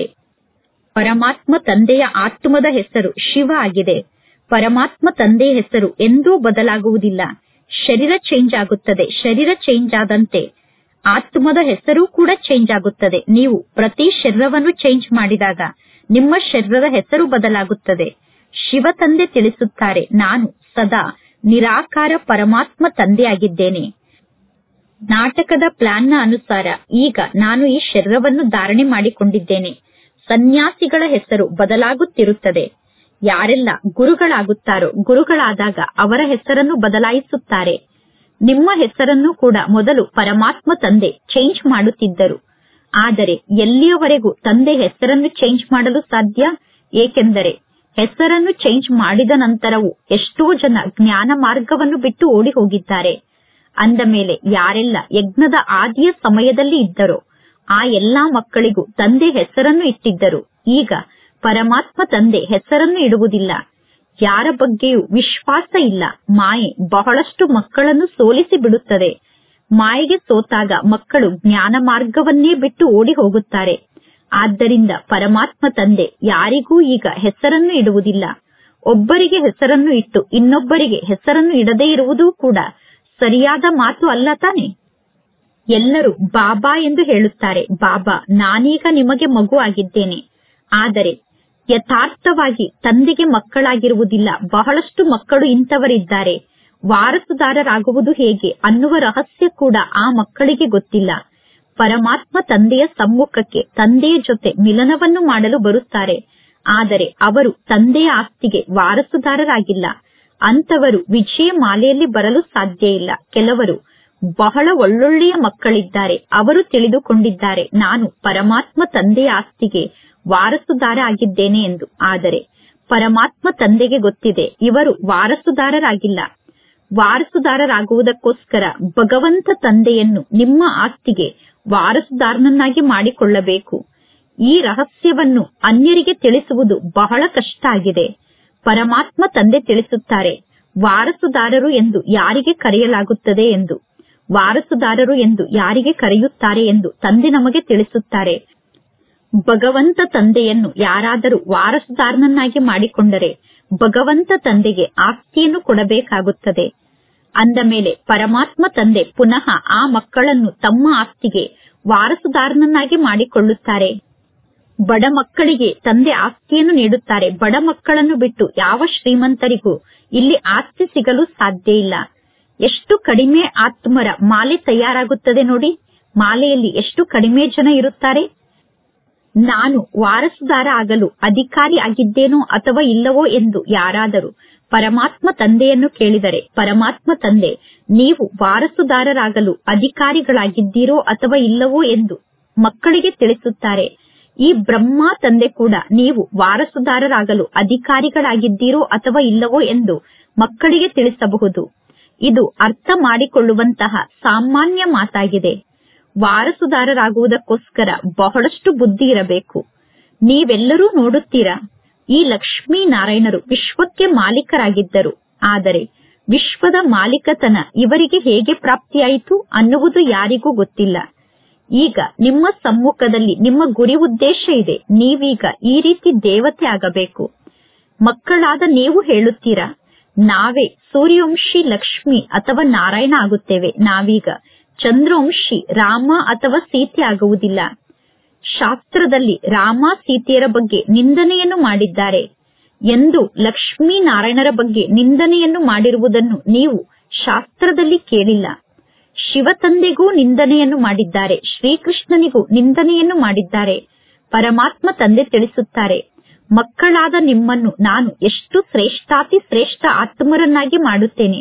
ಪರಮಾತ್ಮ ತಂದೆಯ ಆತ್ಮದ ಹೆಸರು ಶಿವ ಆಗಿದೆ ಪರಮಾತ್ಮ ತಂದೆಯ ಹೆಸರು ಎಂದೂ ಬದಲಾಗುವುದಿಲ್ಲ ಶರೀರ ಚೇಂಜ್ ಆಗುತ್ತದೆ ಶರೀರ ಚೇಂಜ್ ಆದಂತೆ ಆತ್ಮದ ಹೆಸರು ಕೂಡ ಚೇಂಜ್ ಆಗುತ್ತದೆ ನೀವು ಪ್ರತಿ ಶರೀರವನ್ನು ಚೇಂಜ್ ಮಾಡಿದಾಗ ನಿಮ್ಮ ಶರೀರದ ಹೆಸರು ಬದಲಾಗುತ್ತದೆ ಶಿವ ತಂದೆ ತಿಳಿಸುತ್ತಾರೆ ನಾನು ಸದಾ ನಿರಾಕಾರ ಪರಮಾತ್ಮ ತಂದೆಯಾಗಿದ್ದೇನೆ ನಾಟಕದ ಪ್ಲಾನ್ನ ಅನುಸಾರ ಈಗ ನಾನು ಈ ಶರೀರವನ್ನು ಧಾರಣೆ ಮಾಡಿಕೊಂಡಿದ್ದೇನೆ ಸನ್ಯಾಸಿಗಳ ಹೆಸರು ಬದಲಾಗುತ್ತಿರುತ್ತದೆ ಯಾರೆಲ್ಲ ಗುರುಗಳಾಗುತ್ತಾರೋ ಗುರುಗಳಾದಾಗ ಅವರ ಹೆಸರನ್ನು ಬದಲಾಯಿಸುತ್ತಾರೆ ನಿಮ್ಮ ಹೆಸರನ್ನು ಕೂಡ ಮೊದಲು ಪರಮಾತ್ಮ ತಂದೆ ಚೇಂಜ್ ಮಾಡುತ್ತಿದ್ದರು ಆದರೆ ಎಲ್ಲಿಯವರೆಗೂ ತಂದೆ ಹೆಸರನ್ನು ಚೇಂಜ್ ಮಾಡಲು ಸಾಧ್ಯ ಏಕೆಂದರೆ ಹೆಸರನ್ನು ಚೇಂಜ್ ಮಾಡಿದ ನಂತರವೂ ಎಷ್ಟೋ ಜನ ಜ್ಞಾನ ಮಾರ್ಗವನ್ನು ಬಿಟ್ಟು ಓಡಿ ಹೋಗಿದ್ದಾರೆ ಅಂದ ಮೇಲೆ ಯಾರೆಲ್ಲ ಯಜ್ಞದ ಆದಿಯ ಸಮಯದಲ್ಲಿ ಇದ್ದರೋ ಆ ಎಲ್ಲಾ ಮಕ್ಕಳಿಗೂ ತಂದೆ ಹೆಸರನ್ನು ಇಟ್ಟಿದ್ದರು ಈಗ ಪರಮಾತ್ಮ ತಂದೆ ಹೆಸರನ್ನು ಇಡುವುದಿಲ್ಲ ಯಾರ ಬಗ್ಗೆಯೂ ವಿಶ್ವಾಸ ಇಲ್ಲ ಮಾಯೆ ಬಹಳಷ್ಟು ಮಕ್ಕಳನ್ನು ಸೋಲಿಸಿ ಬಿಡುತ್ತದೆ ಮಾಯೆಗೆ ಸೋತಾಗ ಮಕ್ಕಳು ಜ್ಞಾನ ಮಾರ್ಗವನ್ನೇ ಬಿಟ್ಟು ಓಡಿ ಹೋಗುತ್ತಾರೆ ಆದ್ದರಿಂದ ಪರಮಾತ್ಮ ತಂದೆ ಯಾರಿಗೂ ಈಗ ಹೆಸರನ್ನು ಇಡುವುದಿಲ್ಲ ಒಬ್ಬರಿಗೆ ಹೆಸರನ್ನು ಇಟ್ಟು ಇನ್ನೊಬ್ಬರಿಗೆ ಹೆಸರನ್ನು ಇಡದೇ ಇರುವುದೂ ಕೂಡ ಸರಿಯಾದ ಮಾತು ಅಲ್ಲ ತಾನೆ ಎಲ್ಲರೂ ಬಾಬಾ ಎಂದು ಹೇಳುತ್ತಾರೆ ಬಾಬಾ ನಾನೀಗ ನಿಮಗೆ ಮಗು ಆಗಿದ್ದೇನೆ ಆದರೆ ಯಥಾರ್ಥವಾಗಿ ತಂದೆಗೆ ಮಕ್ಕಳಾಗಿರುವುದಿಲ್ಲ ಬಹಳಷ್ಟು ಮಕ್ಕಳು ಇಂಥವರಿದ್ದಾರೆ ವಾರಸುದಾರರಾಗುವುದು ಹೇಗೆ ಅನ್ನುವ ರಹಸ್ಯ ಕೂಡ ಆ ಮಕ್ಕಳಿಗೆ ಗೊತ್ತಿಲ್ಲ ಪರಮಾತ್ಮ ತಂದೆಯ ಸಮ್ಮುಖಕ್ಕೆ ತಂದೆಯ ಜೊತೆ ಮಿಲನವನ್ನು ಮಾಡಲು ಬರುತ್ತಾರೆ ಆದರೆ ಅವರು ತಂದೆಯ ಆಸ್ತಿಗೆ ವಾರಸುದಾರರಾಗಿಲ್ಲ ಅಂತವರು ವಿಜಯ ಮಾಲೆಯಲ್ಲಿ ಬರಲು ಸಾಧ್ಯ ಇಲ್ಲ ಕೆಲವರು ಬಹಳ ಒಳ್ಳೊಳ್ಳೆಯ ಮಕ್ಕಳಿದ್ದಾರೆ ಅವರು ತಿಳಿದುಕೊಂಡಿದ್ದಾರೆ ನಾನು ಪರಮಾತ್ಮ ತಂದೆಯ ಆಸ್ತಿಗೆ ವಾರಸುದಾರ ಆಗಿದ್ದೇನೆ ಎಂದು ಆದರೆ ಪರಮಾತ್ಮ ತಂದೆಗೆ ಗೊತ್ತಿದೆ ಇವರು ವಾರಸುದಾರರಾಗಿಲ್ಲ ವಾರಸುದಾರರಾಗುವುದಕ್ಕೋಸ್ಕರ ಭಗವಂತ ತಂದೆಯನ್ನು ನಿಮ್ಮ ಆಸ್ತಿಗೆ ವಾರಸುದಾರನನ್ನಾಗಿ ಮಾಡಿಕೊಳ್ಳಬೇಕು ಈ ರಹಸ್ಯವನ್ನು ಅನ್ಯರಿಗೆ ತಿಳಿಸುವುದು ಬಹಳ ಕಷ್ಟ ಆಗಿದೆ ಪರಮಾತ್ಮ ತಂದೆ ತಿಳಿಸುತ್ತಾರೆ ವಾರಸುದಾರರು ಎಂದು ಯಾರಿಗೆ ಕರೆಯಲಾಗುತ್ತದೆ ಎಂದು ವಾರಸುದಾರರು ಎಂದು ಯಾರಿಗೆ ಕರೆಯುತ್ತಾರೆ ಎಂದು ತಂದೆ ನಮಗೆ ತಿಳಿಸುತ್ತಾರೆ ಭಗವಂತ ತಂದೆಯನ್ನು ಯಾರಾದರೂ ವಾರಸುದಾರನನ್ನಾಗಿ ಮಾಡಿಕೊಂಡರೆ ಭಗವಂತ ತಂದೆಗೆ ಆಸ್ತಿಯನ್ನು ಕೊಡಬೇಕಾಗುತ್ತದೆ ಅಂದ ಮೇಲೆ ಪರಮಾತ್ಮ ತಂದೆ ಪುನಃ ಆ ಮಕ್ಕಳನ್ನು ತಮ್ಮ ಆಸ್ತಿಗೆ ವಾರಸುದಾರನನ್ನಾಗಿ ಮಾಡಿಕೊಳ್ಳುತ್ತಾರೆ ಬಡ ಮಕ್ಕಳಿಗೆ ತಂದೆ ಆಸ್ತಿಯನ್ನು ನೀಡುತ್ತಾರೆ ಬಡ ಮಕ್ಕಳನ್ನು ಬಿಟ್ಟು ಯಾವ ಶ್ರೀಮಂತರಿಗೂ ಇಲ್ಲಿ ಆಸ್ತಿ ಸಿಗಲು ಸಾಧ್ಯ ಇಲ್ಲ ಎಷ್ಟು ಕಡಿಮೆ ಆತ್ಮರ ಮಾಲೆ ತಯಾರಾಗುತ್ತದೆ ನೋಡಿ ಮಾಲೆಯಲ್ಲಿ ಎಷ್ಟು ಕಡಿಮೆ ಜನ ಇರುತ್ತಾರೆ ನಾನು ವಾರಸುದಾರ ಆಗಲು ಅಧಿಕಾರಿ ಆಗಿದ್ದೇನೋ ಅಥವಾ ಇಲ್ಲವೋ ಎಂದು ಯಾರಾದರೂ ಪರಮಾತ್ಮ ತಂದೆಯನ್ನು ಕೇಳಿದರೆ ಪರಮಾತ್ಮ ತಂದೆ ನೀವು ವಾರಸುದಾರರಾಗಲು ಅಧಿಕಾರಿಗಳಾಗಿದ್ದೀರೋ ಅಥವಾ ಇಲ್ಲವೋ ಎಂದು ಮಕ್ಕಳಿಗೆ ತಿಳಿಸುತ್ತಾರೆ ಈ ಬ್ರಹ್ಮ ತಂದೆ ಕೂಡ ನೀವು ವಾರಸುದಾರರಾಗಲು ಅಧಿಕಾರಿಗಳಾಗಿದ್ದೀರೋ ಅಥವಾ ಇಲ್ಲವೋ ಎಂದು ಮಕ್ಕಳಿಗೆ ತಿಳಿಸಬಹುದು ಇದು ಅರ್ಥ ಮಾಡಿಕೊಳ್ಳುವಂತಹ ಸಾಮಾನ್ಯ ಮಾತಾಗಿದೆ ವಾರಸುದಾರರಾಗುವುದಕ್ಕೋಸ್ಕರ ಬಹಳಷ್ಟು ಬುದ್ಧಿ ಇರಬೇಕು ನೀವೆಲ್ಲರೂ ನೋಡುತ್ತೀರಾ ಈ ಲಕ್ಷ್ಮೀ ನಾರಾಯಣರು ವಿಶ್ವಕ್ಕೆ ಮಾಲೀಕರಾಗಿದ್ದರು ಆದರೆ ವಿಶ್ವದ ಮಾಲೀಕತನ ಇವರಿಗೆ ಹೇಗೆ ಪ್ರಾಪ್ತಿಯಾಯಿತು ಅನ್ನುವುದು ಯಾರಿಗೂ ಗೊತ್ತಿಲ್ಲ ಈಗ ನಿಮ್ಮ ಸಮ್ಮುಖದಲ್ಲಿ ನಿಮ್ಮ ಗುರಿ ಉದ್ದೇಶ ಇದೆ ನೀವೀಗ ಈ ರೀತಿ ದೇವತೆ ಆಗಬೇಕು ಮಕ್ಕಳಾದ ನೀವು ಹೇಳುತ್ತೀರಾ ನಾವೇ ಸೂರ್ಯವಂಶಿ ಲಕ್ಷ್ಮಿ ಅಥವಾ ನಾರಾಯಣ ಆಗುತ್ತೇವೆ ನಾವೀಗ ಚಂದ್ರವಂಶಿ ರಾಮ ಅಥವಾ ಸೀತೆ ಆಗುವುದಿಲ್ಲ ಶಾಸ್ತ್ರದಲ್ಲಿ ರಾಮ ಸೀತೆಯರ ಬಗ್ಗೆ ನಿಂದನೆಯನ್ನು ಮಾಡಿದ್ದಾರೆ ಎಂದು ಲಕ್ಷ್ಮೀ ನಾರಾಯಣರ ಬಗ್ಗೆ ನಿಂದನೆಯನ್ನು ಮಾಡಿರುವುದನ್ನು ನೀವು ಶಾಸ್ತ್ರದಲ್ಲಿ ಕೇಳಿಲ್ಲ ಶಿವ ತಂದೆಗೂ ನಿಂದನೆಯನ್ನು ಮಾಡಿದ್ದಾರೆ ಶ್ರೀಕೃಷ್ಣನಿಗೂ ನಿಂದನೆಯನ್ನು ಮಾಡಿದ್ದಾರೆ ಪರಮಾತ್ಮ ತಂದೆ ತಿಳಿಸುತ್ತಾರೆ ಮಕ್ಕಳಾದ ನಿಮ್ಮನ್ನು ನಾನು ಎಷ್ಟು ಶ್ರೇಷ್ಠಾತಿ ಶ್ರೇಷ್ಠ ಆತ್ಮರನ್ನಾಗಿ ಮಾಡುತ್ತೇನೆ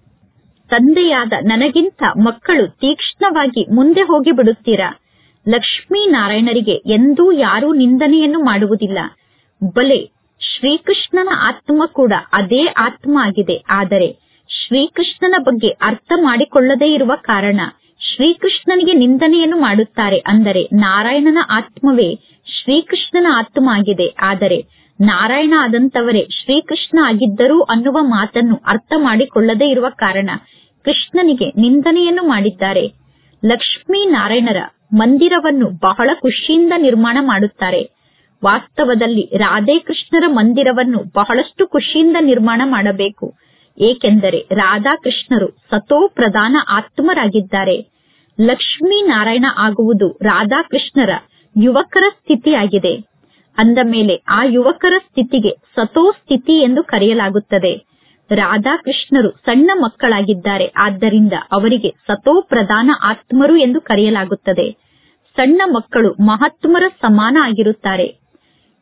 ತಂದೆಯಾದ ನನಗಿಂತ ಮಕ್ಕಳು ತೀಕ್ಷ್ಣವಾಗಿ ಮುಂದೆ ಹೋಗಿ ಬಿಡುತ್ತೀರಾ ಲಕ್ಷ್ಮೀ ನಾರಾಯಣರಿಗೆ ಎಂದೂ ಯಾರೂ ನಿಂದನೆಯನ್ನು ಮಾಡುವುದಿಲ್ಲ ಬಲೆ ಶ್ರೀಕೃಷ್ಣನ ಆತ್ಮ ಕೂಡ ಅದೇ ಆತ್ಮ ಆಗಿದೆ ಆದರೆ ಶ್ರೀಕೃಷ್ಣನ ಬಗ್ಗೆ ಅರ್ಥ ಮಾಡಿಕೊಳ್ಳದೇ ಇರುವ ಕಾರಣ ಶ್ರೀಕೃಷ್ಣನಿಗೆ ನಿಂದನೆಯನ್ನು ಮಾಡುತ್ತಾರೆ ಅಂದರೆ ನಾರಾಯಣನ ಆತ್ಮವೇ ಶ್ರೀಕೃಷ್ಣನ ಆತ್ಮ ಆಗಿದೆ ಆದರೆ ನಾರಾಯಣ ಆದಂತವರೇ ಶ್ರೀಕೃಷ್ಣ ಆಗಿದ್ದರು ಅನ್ನುವ ಮಾತನ್ನು ಅರ್ಥ ಮಾಡಿಕೊಳ್ಳದೇ ಇರುವ ಕಾರಣ ಕೃಷ್ಣನಿಗೆ ನಿಂದನೆಯನ್ನು ಮಾಡಿದ್ದಾರೆ ಲಕ್ಷ್ಮೀ ನಾರಾಯಣರ ಮಂದಿರವನ್ನು ಬಹಳ ಖುಷಿಯಿಂದ ನಿರ್ಮಾಣ ಮಾಡುತ್ತಾರೆ ವಾಸ್ತವದಲ್ಲಿ ರಾಧೆ ಕೃಷ್ಣರ ಮಂದಿರವನ್ನು ಬಹಳಷ್ಟು ಖುಷಿಯಿಂದ ನಿರ್ಮಾಣ ಮಾಡಬೇಕು ಏಕೆಂದರೆ ರಾಧಾಕೃಷ್ಣರು ಸತೋ ಪ್ರಧಾನ ಆತ್ಮರಾಗಿದ್ದಾರೆ ಲಕ್ಷ್ಮೀ ನಾರಾಯಣ ಆಗುವುದು ರಾಧಾಕೃಷ್ಣರ ಯುವಕರ ಸ್ಥಿತಿಯಾಗಿದೆ ಅಂದ ಮೇಲೆ ಆ ಯುವಕರ ಸ್ಥಿತಿಗೆ ಸತೋ ಸ್ಥಿತಿ ಎಂದು ಕರೆಯಲಾಗುತ್ತದೆ ರಾಧಾಕೃಷ್ಣರು ಸಣ್ಣ ಮಕ್ಕಳಾಗಿದ್ದಾರೆ ಆದ್ದರಿಂದ ಅವರಿಗೆ ಸತೋ ಪ್ರಧಾನ ಆತ್ಮರು ಎಂದು ಕರೆಯಲಾಗುತ್ತದೆ ಸಣ್ಣ ಮಕ್ಕಳು ಮಹಾತ್ಮರ ಸಮಾನ ಆಗಿರುತ್ತಾರೆ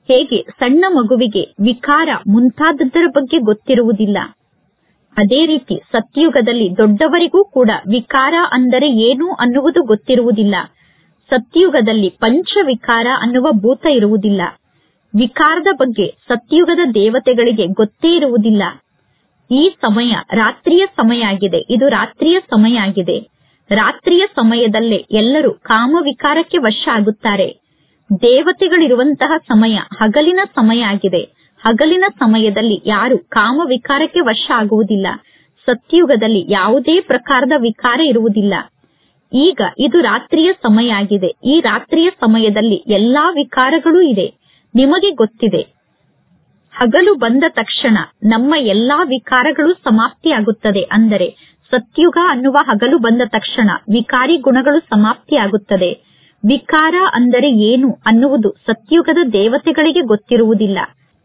ಹೇಗೆ ಸಣ್ಣ ಮಗುವಿಗೆ ವಿಕಾರ ಮುಂತಾದದ್ದರ ಬಗ್ಗೆ ಗೊತ್ತಿರುವುದಿಲ್ಲ ಅದೇ ರೀತಿ ಸತ್ಯುಗದಲ್ಲಿ ದೊಡ್ಡವರಿಗೂ ಕೂಡ ವಿಕಾರ ಅಂದರೆ ಏನು ಅನ್ನುವುದು ಗೊತ್ತಿರುವುದಿಲ್ಲ ಸತ್ಯುಗದಲ್ಲಿ ಪಂಚವಿಕಾರ ಅನ್ನುವ ಭೂತ ಇರುವುದಿಲ್ಲ ವಿಕಾರದ ಬಗ್ಗೆ ಸತ್ಯುಗದ ದೇವತೆಗಳಿಗೆ ಗೊತ್ತೇ ಇರುವುದಿಲ್ಲ ಈ ಸಮಯ ರಾತ್ರಿಯ ಸಮಯ ಆಗಿದೆ ಇದು ರಾತ್ರಿಯ ಸಮಯ ಆಗಿದೆ ರಾತ್ರಿಯ ಸಮಯದಲ್ಲೇ ಎಲ್ಲರೂ ಕಾಮವಿಕಾರಕ್ಕೆ ವಶ ಆಗುತ್ತಾರೆ ದೇವತೆಗಳಿರುವಂತಹ ಸಮಯ ಹಗಲಿನ ಸಮಯ ಆಗಿದೆ ಹಗಲಿನ ಸಮಯದಲ್ಲಿ ಯಾರು ಕಾಮವಿಕಾರಕ್ಕೆ ವಶ ಆಗುವುದಿಲ್ಲ ಸತ್ಯುಗದಲ್ಲಿ ಯಾವುದೇ ಪ್ರಕಾರದ ವಿಕಾರ ಇರುವುದಿಲ್ಲ ಈಗ ಇದು ರಾತ್ರಿಯ ಸಮಯ ಆಗಿದೆ ಈ ರಾತ್ರಿಯ ಸಮಯದಲ್ಲಿ ಎಲ್ಲಾ ವಿಕಾರಗಳೂ ಇದೆ ನಿಮಗೆ ಗೊತ್ತಿದೆ ಹಗಲು ಬಂದ ತಕ್ಷಣ ನಮ್ಮ ಎಲ್ಲಾ ವಿಕಾರಗಳು ಸಮಾಪ್ತಿಯಾಗುತ್ತದೆ ಅಂದರೆ ಸತ್ಯುಗ ಅನ್ನುವ ಹಗಲು ಬಂದ ತಕ್ಷಣ ವಿಕಾರಿ ಗುಣಗಳು ಸಮಾಪ್ತಿಯಾಗುತ್ತದೆ ವಿಕಾರ ಅಂದರೆ ಏನು ಅನ್ನುವುದು ಸತ್ಯುಗದ ದೇವತೆಗಳಿಗೆ ಗೊತ್ತಿರುವುದಿಲ್ಲ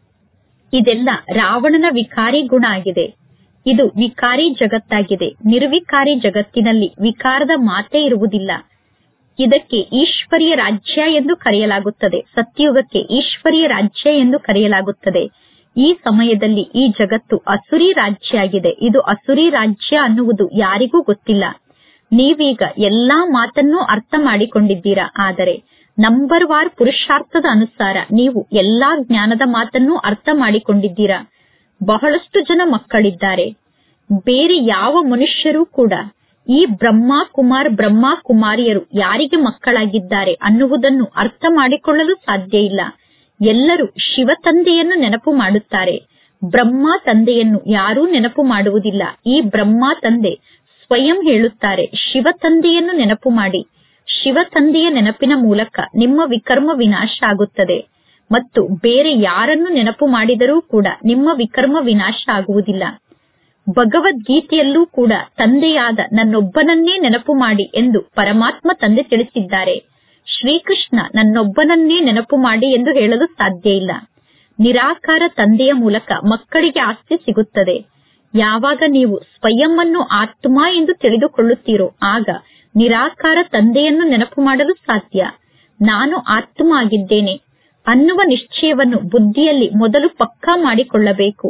ಇದೆಲ್ಲ ರಾವಣನ ವಿಕಾರಿ ಗುಣ ಆಗಿದೆ ಇದು ವಿಕಾರಿ ಜಗತ್ತಾಗಿದೆ ನಿರ್ವಿಕಾರಿ ಜಗತ್ತಿನಲ್ಲಿ ವಿಕಾರದ ಮಾತೇ ಇರುವುದಿಲ್ಲ ಇದಕ್ಕೆ ಈಶ್ವರಿಯ ರಾಜ್ಯ ಎಂದು ಕರೆಯಲಾಗುತ್ತದೆ ಸತ್ಯುಗಕ್ಕೆ ಈಶ್ವರಿಯ ರಾಜ್ಯ ಎಂದು ಕರೆಯಲಾಗುತ್ತದೆ ಈ ಸಮಯದಲ್ಲಿ ಈ ಜಗತ್ತು ಅಸುರಿ ರಾಜ್ಯ ಆಗಿದೆ ಇದು ಅಸುರಿ ರಾಜ್ಯ ಅನ್ನುವುದು ಯಾರಿಗೂ ಗೊತ್ತಿಲ್ಲ ನೀವೀಗ ಎಲ್ಲಾ ಮಾತನ್ನು ಅರ್ಥ ಮಾಡಿಕೊಂಡಿದ್ದೀರಾ ಆದರೆ ನಂಬರ್ ವಾರ್ ಪುರುಷಾರ್ಥದ ಅನುಸಾರ ನೀವು ಎಲ್ಲಾ ಜ್ಞಾನದ ಮಾತನ್ನು ಅರ್ಥ ಮಾಡಿಕೊಂಡಿದ್ದೀರಾ ಬಹಳಷ್ಟು ಜನ ಮಕ್ಕಳಿದ್ದಾರೆ ಬೇರೆ ಯಾವ ಮನುಷ್ಯರೂ ಕೂಡ ಈ ಬ್ರಹ್ಮ ಕುಮಾರ್ ಬ್ರಹ್ಮ ಕುಮಾರಿಯರು ಯಾರಿಗೆ ಮಕ್ಕಳಾಗಿದ್ದಾರೆ ಅನ್ನುವುದನ್ನು ಅರ್ಥ ಮಾಡಿಕೊಳ್ಳಲು ಸಾಧ್ಯ ಇಲ್ಲ ಎಲ್ಲರೂ ಶಿವ ತಂದೆಯನ್ನು ನೆನಪು ಮಾಡುತ್ತಾರೆ ಬ್ರಹ್ಮ ತಂದೆಯನ್ನು ಯಾರೂ ನೆನಪು ಮಾಡುವುದಿಲ್ಲ ಈ ಬ್ರಹ್ಮ ತಂದೆ ಸ್ವಯಂ ಹೇಳುತ್ತಾರೆ ಶಿವ ತಂದೆಯನ್ನು ನೆನಪು ಮಾಡಿ ಶಿವ ತಂದೆಯ ನೆನಪಿನ ಮೂಲಕ ನಿಮ್ಮ ವಿಕರ್ಮ ವಿನಾಶ ಆಗುತ್ತದೆ ಮತ್ತು ಬೇರೆ ಯಾರನ್ನು ನೆನಪು ಮಾಡಿದರೂ ಕೂಡ ನಿಮ್ಮ ವಿಕರ್ಮ ವಿನಾಶ ಆಗುವುದಿಲ್ಲ ಭಗವದ್ಗೀತೆಯಲ್ಲೂ ಕೂಡ ತಂದೆಯಾದ ನನ್ನೊಬ್ಬನನ್ನೇ ನೆನಪು ಮಾಡಿ ಎಂದು ಪರಮಾತ್ಮ ತಂದೆ ತಿಳಿಸಿದ್ದಾರೆ ಶ್ರೀಕೃಷ್ಣ ನನ್ನೊಬ್ಬನನ್ನೇ ನೆನಪು ಮಾಡಿ ಎಂದು ಹೇಳಲು ಸಾಧ್ಯ ಇಲ್ಲ ನಿರಾಕಾರ ತಂದೆಯ ಮೂಲಕ ಮಕ್ಕಳಿಗೆ ಆಸ್ತಿ ಸಿಗುತ್ತದೆ ಯಾವಾಗ ನೀವು ಸ್ವಯಂವನ್ನು ಆತ್ಮ ಎಂದು ತಿಳಿದುಕೊಳ್ಳುತ್ತೀರೋ ಆಗ ನಿರಾಕಾರ ತಂದೆಯನ್ನು ನೆನಪು ಮಾಡಲು ಸಾಧ್ಯ ನಾನು ಆತ್ಮ ಆಗಿದ್ದೇನೆ ಅನ್ನುವ ನಿಶ್ಚಯವನ್ನು ಬುದ್ಧಿಯಲ್ಲಿ ಮೊದಲು ಪಕ್ಕಾ ಮಾಡಿಕೊಳ್ಳಬೇಕು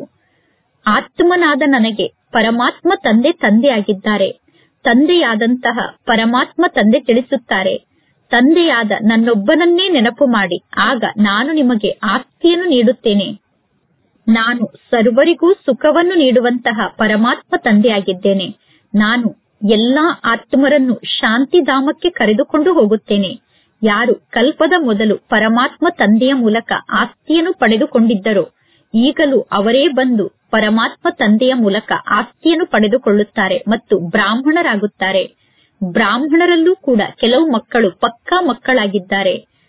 ಆತ್ಮನಾದ ನನಗೆ ಪರಮಾತ್ಮ ತಂದೆ ತಂದೆಯಾಗಿದ್ದಾರೆ ತಂದೆಯಾದಂತಹ ಪರಮಾತ್ಮ ತಂದೆ ತಿಳಿಸುತ್ತಾರೆ ತಂದೆಯಾದ ನನ್ನೊಬ್ಬನನ್ನೇ ನೆನಪು ಮಾಡಿ ಆಗ ನಾನು ನಿಮಗೆ ಆಸ್ತಿಯನ್ನು ನೀಡುತ್ತೇನೆ ನಾನು ಸರ್ವರಿಗೂ ಸುಖವನ್ನು ನೀಡುವಂತಹ ಪರಮಾತ್ಮ ತಂದೆಯಾಗಿದ್ದೇನೆ ನಾನು ಎಲ್ಲಾ ಆತ್ಮರನ್ನು ಶಾಂತಿಧಾಮಕ್ಕೆ ಕರೆದುಕೊಂಡು ಹೋಗುತ್ತೇನೆ ಯಾರು ಕಲ್ಪದ ಮೊದಲು ಪರಮಾತ್ಮ ತಂದೆಯ ಮೂಲಕ ಆಸ್ತಿಯನ್ನು ಪಡೆದುಕೊಂಡಿದ್ದರೋ ಈಗಲೂ ಅವರೇ ಬಂದು ಪರಮಾತ್ಮ ತಂದೆಯ ಮೂಲಕ ಆಸ್ತಿಯನ್ನು ಪಡೆದುಕೊಳ್ಳುತ್ತಾರೆ ಮತ್ತು ಬ್ರಾಹ್ಮಣರಾಗುತ್ತಾರೆ ಬ್ರಾಹ್ಮಣರಲ್ಲೂ ಕೂಡ ಕೆಲವು ಮಕ್ಕಳು ಪಕ್ಕಾ ಮಕ್ಕಳಾಗಿದ್ದಾರೆ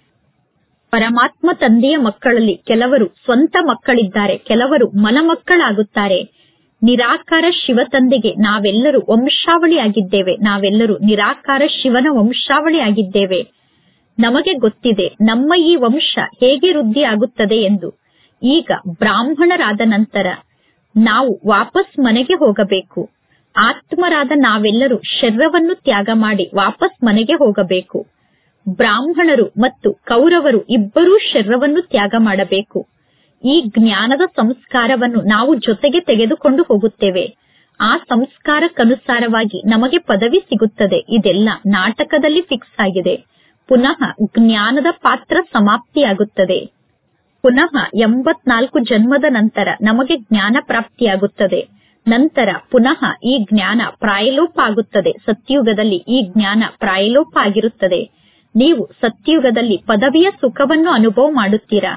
ಪರಮಾತ್ಮ ತಂದೆಯ ಮಕ್ಕಳಲ್ಲಿ ಕೆಲವರು ಸ್ವಂತ ಮಕ್ಕಳಿದ್ದಾರೆ ಕೆಲವರು ಮನ ಮಕ್ಕಳಾಗುತ್ತಾರೆ ನಿರಾಕಾರ ಶಿವ ತಂದೆಗೆ ನಾವೆಲ್ಲರೂ ವಂಶಾವಳಿ ಆಗಿದ್ದೇವೆ ನಾವೆಲ್ಲರೂ ನಿರಾಕಾರ ಶಿವನ ವಂಶಾವಳಿ ಆಗಿದ್ದೇವೆ ನಮಗೆ ಗೊತ್ತಿದೆ ನಮ್ಮ ಈ ವಂಶ ಹೇಗೆ ವೃದ್ಧಿ ಆಗುತ್ತದೆ ಎಂದು ಈಗ ಬ್ರಾಹ್ಮಣರಾದ ನಂತರ ನಾವು ವಾಪಸ್ ಮನೆಗೆ ಹೋಗಬೇಕು ಆತ್ಮರಾದ ನಾವೆಲ್ಲರೂ ಶರೀರವನ್ನು ತ್ಯಾಗ ಮಾಡಿ ವಾಪಸ್ ಮನೆಗೆ ಹೋಗಬೇಕು ಬ್ರಾಹ್ಮಣರು ಮತ್ತು ಕೌರವರು ಇಬ್ಬರೂ ಶರೀರವನ್ನು ತ್ಯಾಗ ಮಾಡಬೇಕು ಈ ಜ್ಞಾನದ ಸಂಸ್ಕಾರವನ್ನು ನಾವು ಜೊತೆಗೆ ತೆಗೆದುಕೊಂಡು ಹೋಗುತ್ತೇವೆ ಆ ಸಂಸ್ಕಾರಕ್ಕನುಸಾರವಾಗಿ ನಮಗೆ ಪದವಿ ಸಿಗುತ್ತದೆ ಇದೆಲ್ಲ ನಾಟಕದಲ್ಲಿ ಫಿಕ್ಸ್ ಆಗಿದೆ ಪುನಃ ಜ್ಞಾನದ ಪಾತ್ರ ಸಮಾಪ್ತಿಯಾಗುತ್ತದೆ ಪುನಃ ಎಂಬತ್ನಾಲ್ಕು ಜನ್ಮದ ನಂತರ ನಮಗೆ ಜ್ಞಾನ ಪ್ರಾಪ್ತಿಯಾಗುತ್ತದೆ ನಂತರ ಪುನಃ ಈ ಜ್ಞಾನ ಪ್ರಾಯಲೋಪ ಆಗುತ್ತದೆ ಸತ್ಯುಗದಲ್ಲಿ ಈ ಜ್ಞಾನ ಪ್ರಾಯಲೋಪ ಆಗಿರುತ್ತದೆ ನೀವು ಸತ್ಯುಗದಲ್ಲಿ ಪದವಿಯ ಸುಖವನ್ನು ಅನುಭವ ಮಾಡುತ್ತೀರಾ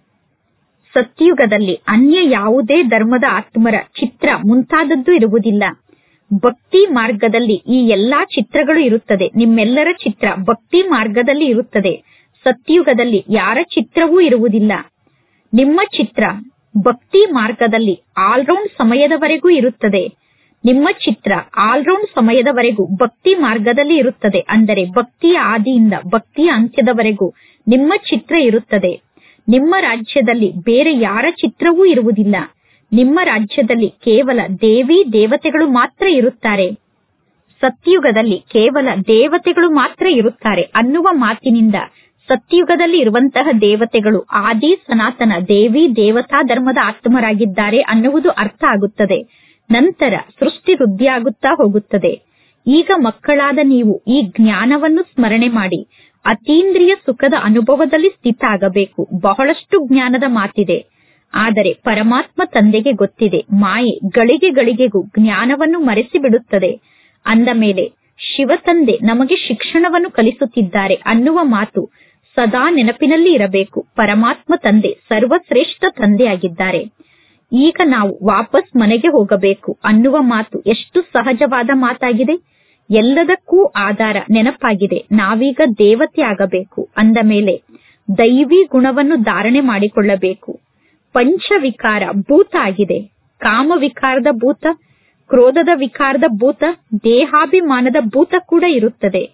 ಸತ್ಯುಗದಲ್ಲಿ ಅನ್ಯ ಯಾವುದೇ ಧರ್ಮದ ಆತ್ಮರ ಚಿತ್ರ ಮುಂತಾದದ್ದು ಇರುವುದಿಲ್ಲ ಭಕ್ತಿ ಮಾರ್ಗದಲ್ಲಿ ಈ ಎಲ್ಲಾ ಚಿತ್ರಗಳು ಇರುತ್ತದೆ ನಿಮ್ಮೆಲ್ಲರ ಚಿತ್ರ ಭಕ್ತಿ ಮಾರ್ಗದಲ್ಲಿ ಇರುತ್ತದೆ ಸತ್ಯುಗದಲ್ಲಿ ಯಾರ ಚಿತ್ರವೂ ಇರುವುದಿಲ್ಲ ನಿಮ್ಮ ಚಿತ್ರ ಭಕ್ತಿ ಮಾರ್ಗದಲ್ಲಿ ಆಲ್ರೌಂಡ್ ಸಮಯದವರೆಗೂ ಇರುತ್ತದೆ ನಿಮ್ಮ ಚಿತ್ರ ಆಲ್ರೌಂಡ್ ಸಮಯದವರೆಗೂ ಭಕ್ತಿ ಮಾರ್ಗದಲ್ಲಿ ಇರುತ್ತದೆ ಅಂದರೆ ಭಕ್ತಿಯ ಆದಿಯಿಂದ ಭಕ್ತಿಯ ಅಂತ್ಯದವರೆಗೂ ನಿಮ್ಮ ಚಿತ್ರ ಇರುತ್ತದೆ ನಿಮ್ಮ ರಾಜ್ಯದಲ್ಲಿ ಬೇರೆ ಯಾರ ಚಿತ್ರವೂ ಇರುವುದಿಲ್ಲ ನಿಮ್ಮ ರಾಜ್ಯದಲ್ಲಿ ಕೇವಲ ದೇವಿ ದೇವತೆಗಳು ಮಾತ್ರ ಇರುತ್ತಾರೆ ಸತ್ಯುಗದಲ್ಲಿ ಕೇವಲ ದೇವತೆಗಳು ಮಾತ್ರ ಇರುತ್ತಾರೆ ಅನ್ನುವ ಮಾತಿನಿಂದ ಸತ್ಯುಗದಲ್ಲಿ ಇರುವಂತಹ ದೇವತೆಗಳು ಆದಿ ಸನಾತನ ದೇವಿ ದೇವತಾ ಧರ್ಮದ ಆತ್ಮರಾಗಿದ್ದಾರೆ ಅನ್ನುವುದು ಅರ್ಥ ಆಗುತ್ತದೆ ನಂತರ ಸೃಷ್ಟಿ ವೃದ್ಧಿಯಾಗುತ್ತಾ ಹೋಗುತ್ತದೆ ಈಗ ಮಕ್ಕಳಾದ ನೀವು ಈ ಜ್ಞಾನವನ್ನು ಸ್ಮರಣೆ ಮಾಡಿ ಅತೀಂದ್ರಿಯ ಸುಖದ ಅನುಭವದಲ್ಲಿ ಸ್ಥಿತ ಆಗಬೇಕು ಬಹಳಷ್ಟು ಜ್ಞಾನದ ಮಾತಿದೆ ಆದರೆ ಪರಮಾತ್ಮ ತಂದೆಗೆ ಗೊತ್ತಿದೆ ಮಾಯೆ ಗಳಿಗೆ ಗಳಿಗೆಗೂ ಜ್ಞಾನವನ್ನು ಮರೆಸಿ ಬಿಡುತ್ತದೆ ಅಂದ ಮೇಲೆ ಶಿವ ತಂದೆ ನಮಗೆ ಶಿಕ್ಷಣವನ್ನು ಕಲಿಸುತ್ತಿದ್ದಾರೆ ಅನ್ನುವ ಮಾತು ಸದಾ ನೆನಪಿನಲ್ಲಿ ಇರಬೇಕು ಪರಮಾತ್ಮ ತಂದೆ ಸರ್ವಶ್ರೇಷ್ಠ ತಂದೆಯಾಗಿದ್ದಾರೆ ಈಗ ನಾವು ವಾಪಸ್ ಮನೆಗೆ ಹೋಗಬೇಕು ಅನ್ನುವ ಮಾತು ಎಷ್ಟು ಸಹಜವಾದ ಮಾತಾಗಿದೆ ಎಲ್ಲದಕ್ಕೂ ಆಧಾರ ನೆನಪಾಗಿದೆ ನಾವೀಗ ದೇವತೆ ಆಗಬೇಕು ಅಂದ ಮೇಲೆ ದೈವಿ ಗುಣವನ್ನು ಧಾರಣೆ ಮಾಡಿಕೊಳ್ಳಬೇಕು ಪಂಚವಿಕಾರ ಭೂತ ಆಗಿದೆ ಕಾಮ ವಿಕಾರದ ಭೂತ ಕ್ರೋಧದ ವಿಕಾರದ ಭೂತ ದೇಹಾಭಿಮಾನದ ಭೂತ ಕೂಡ ಇರುತ್ತದೆ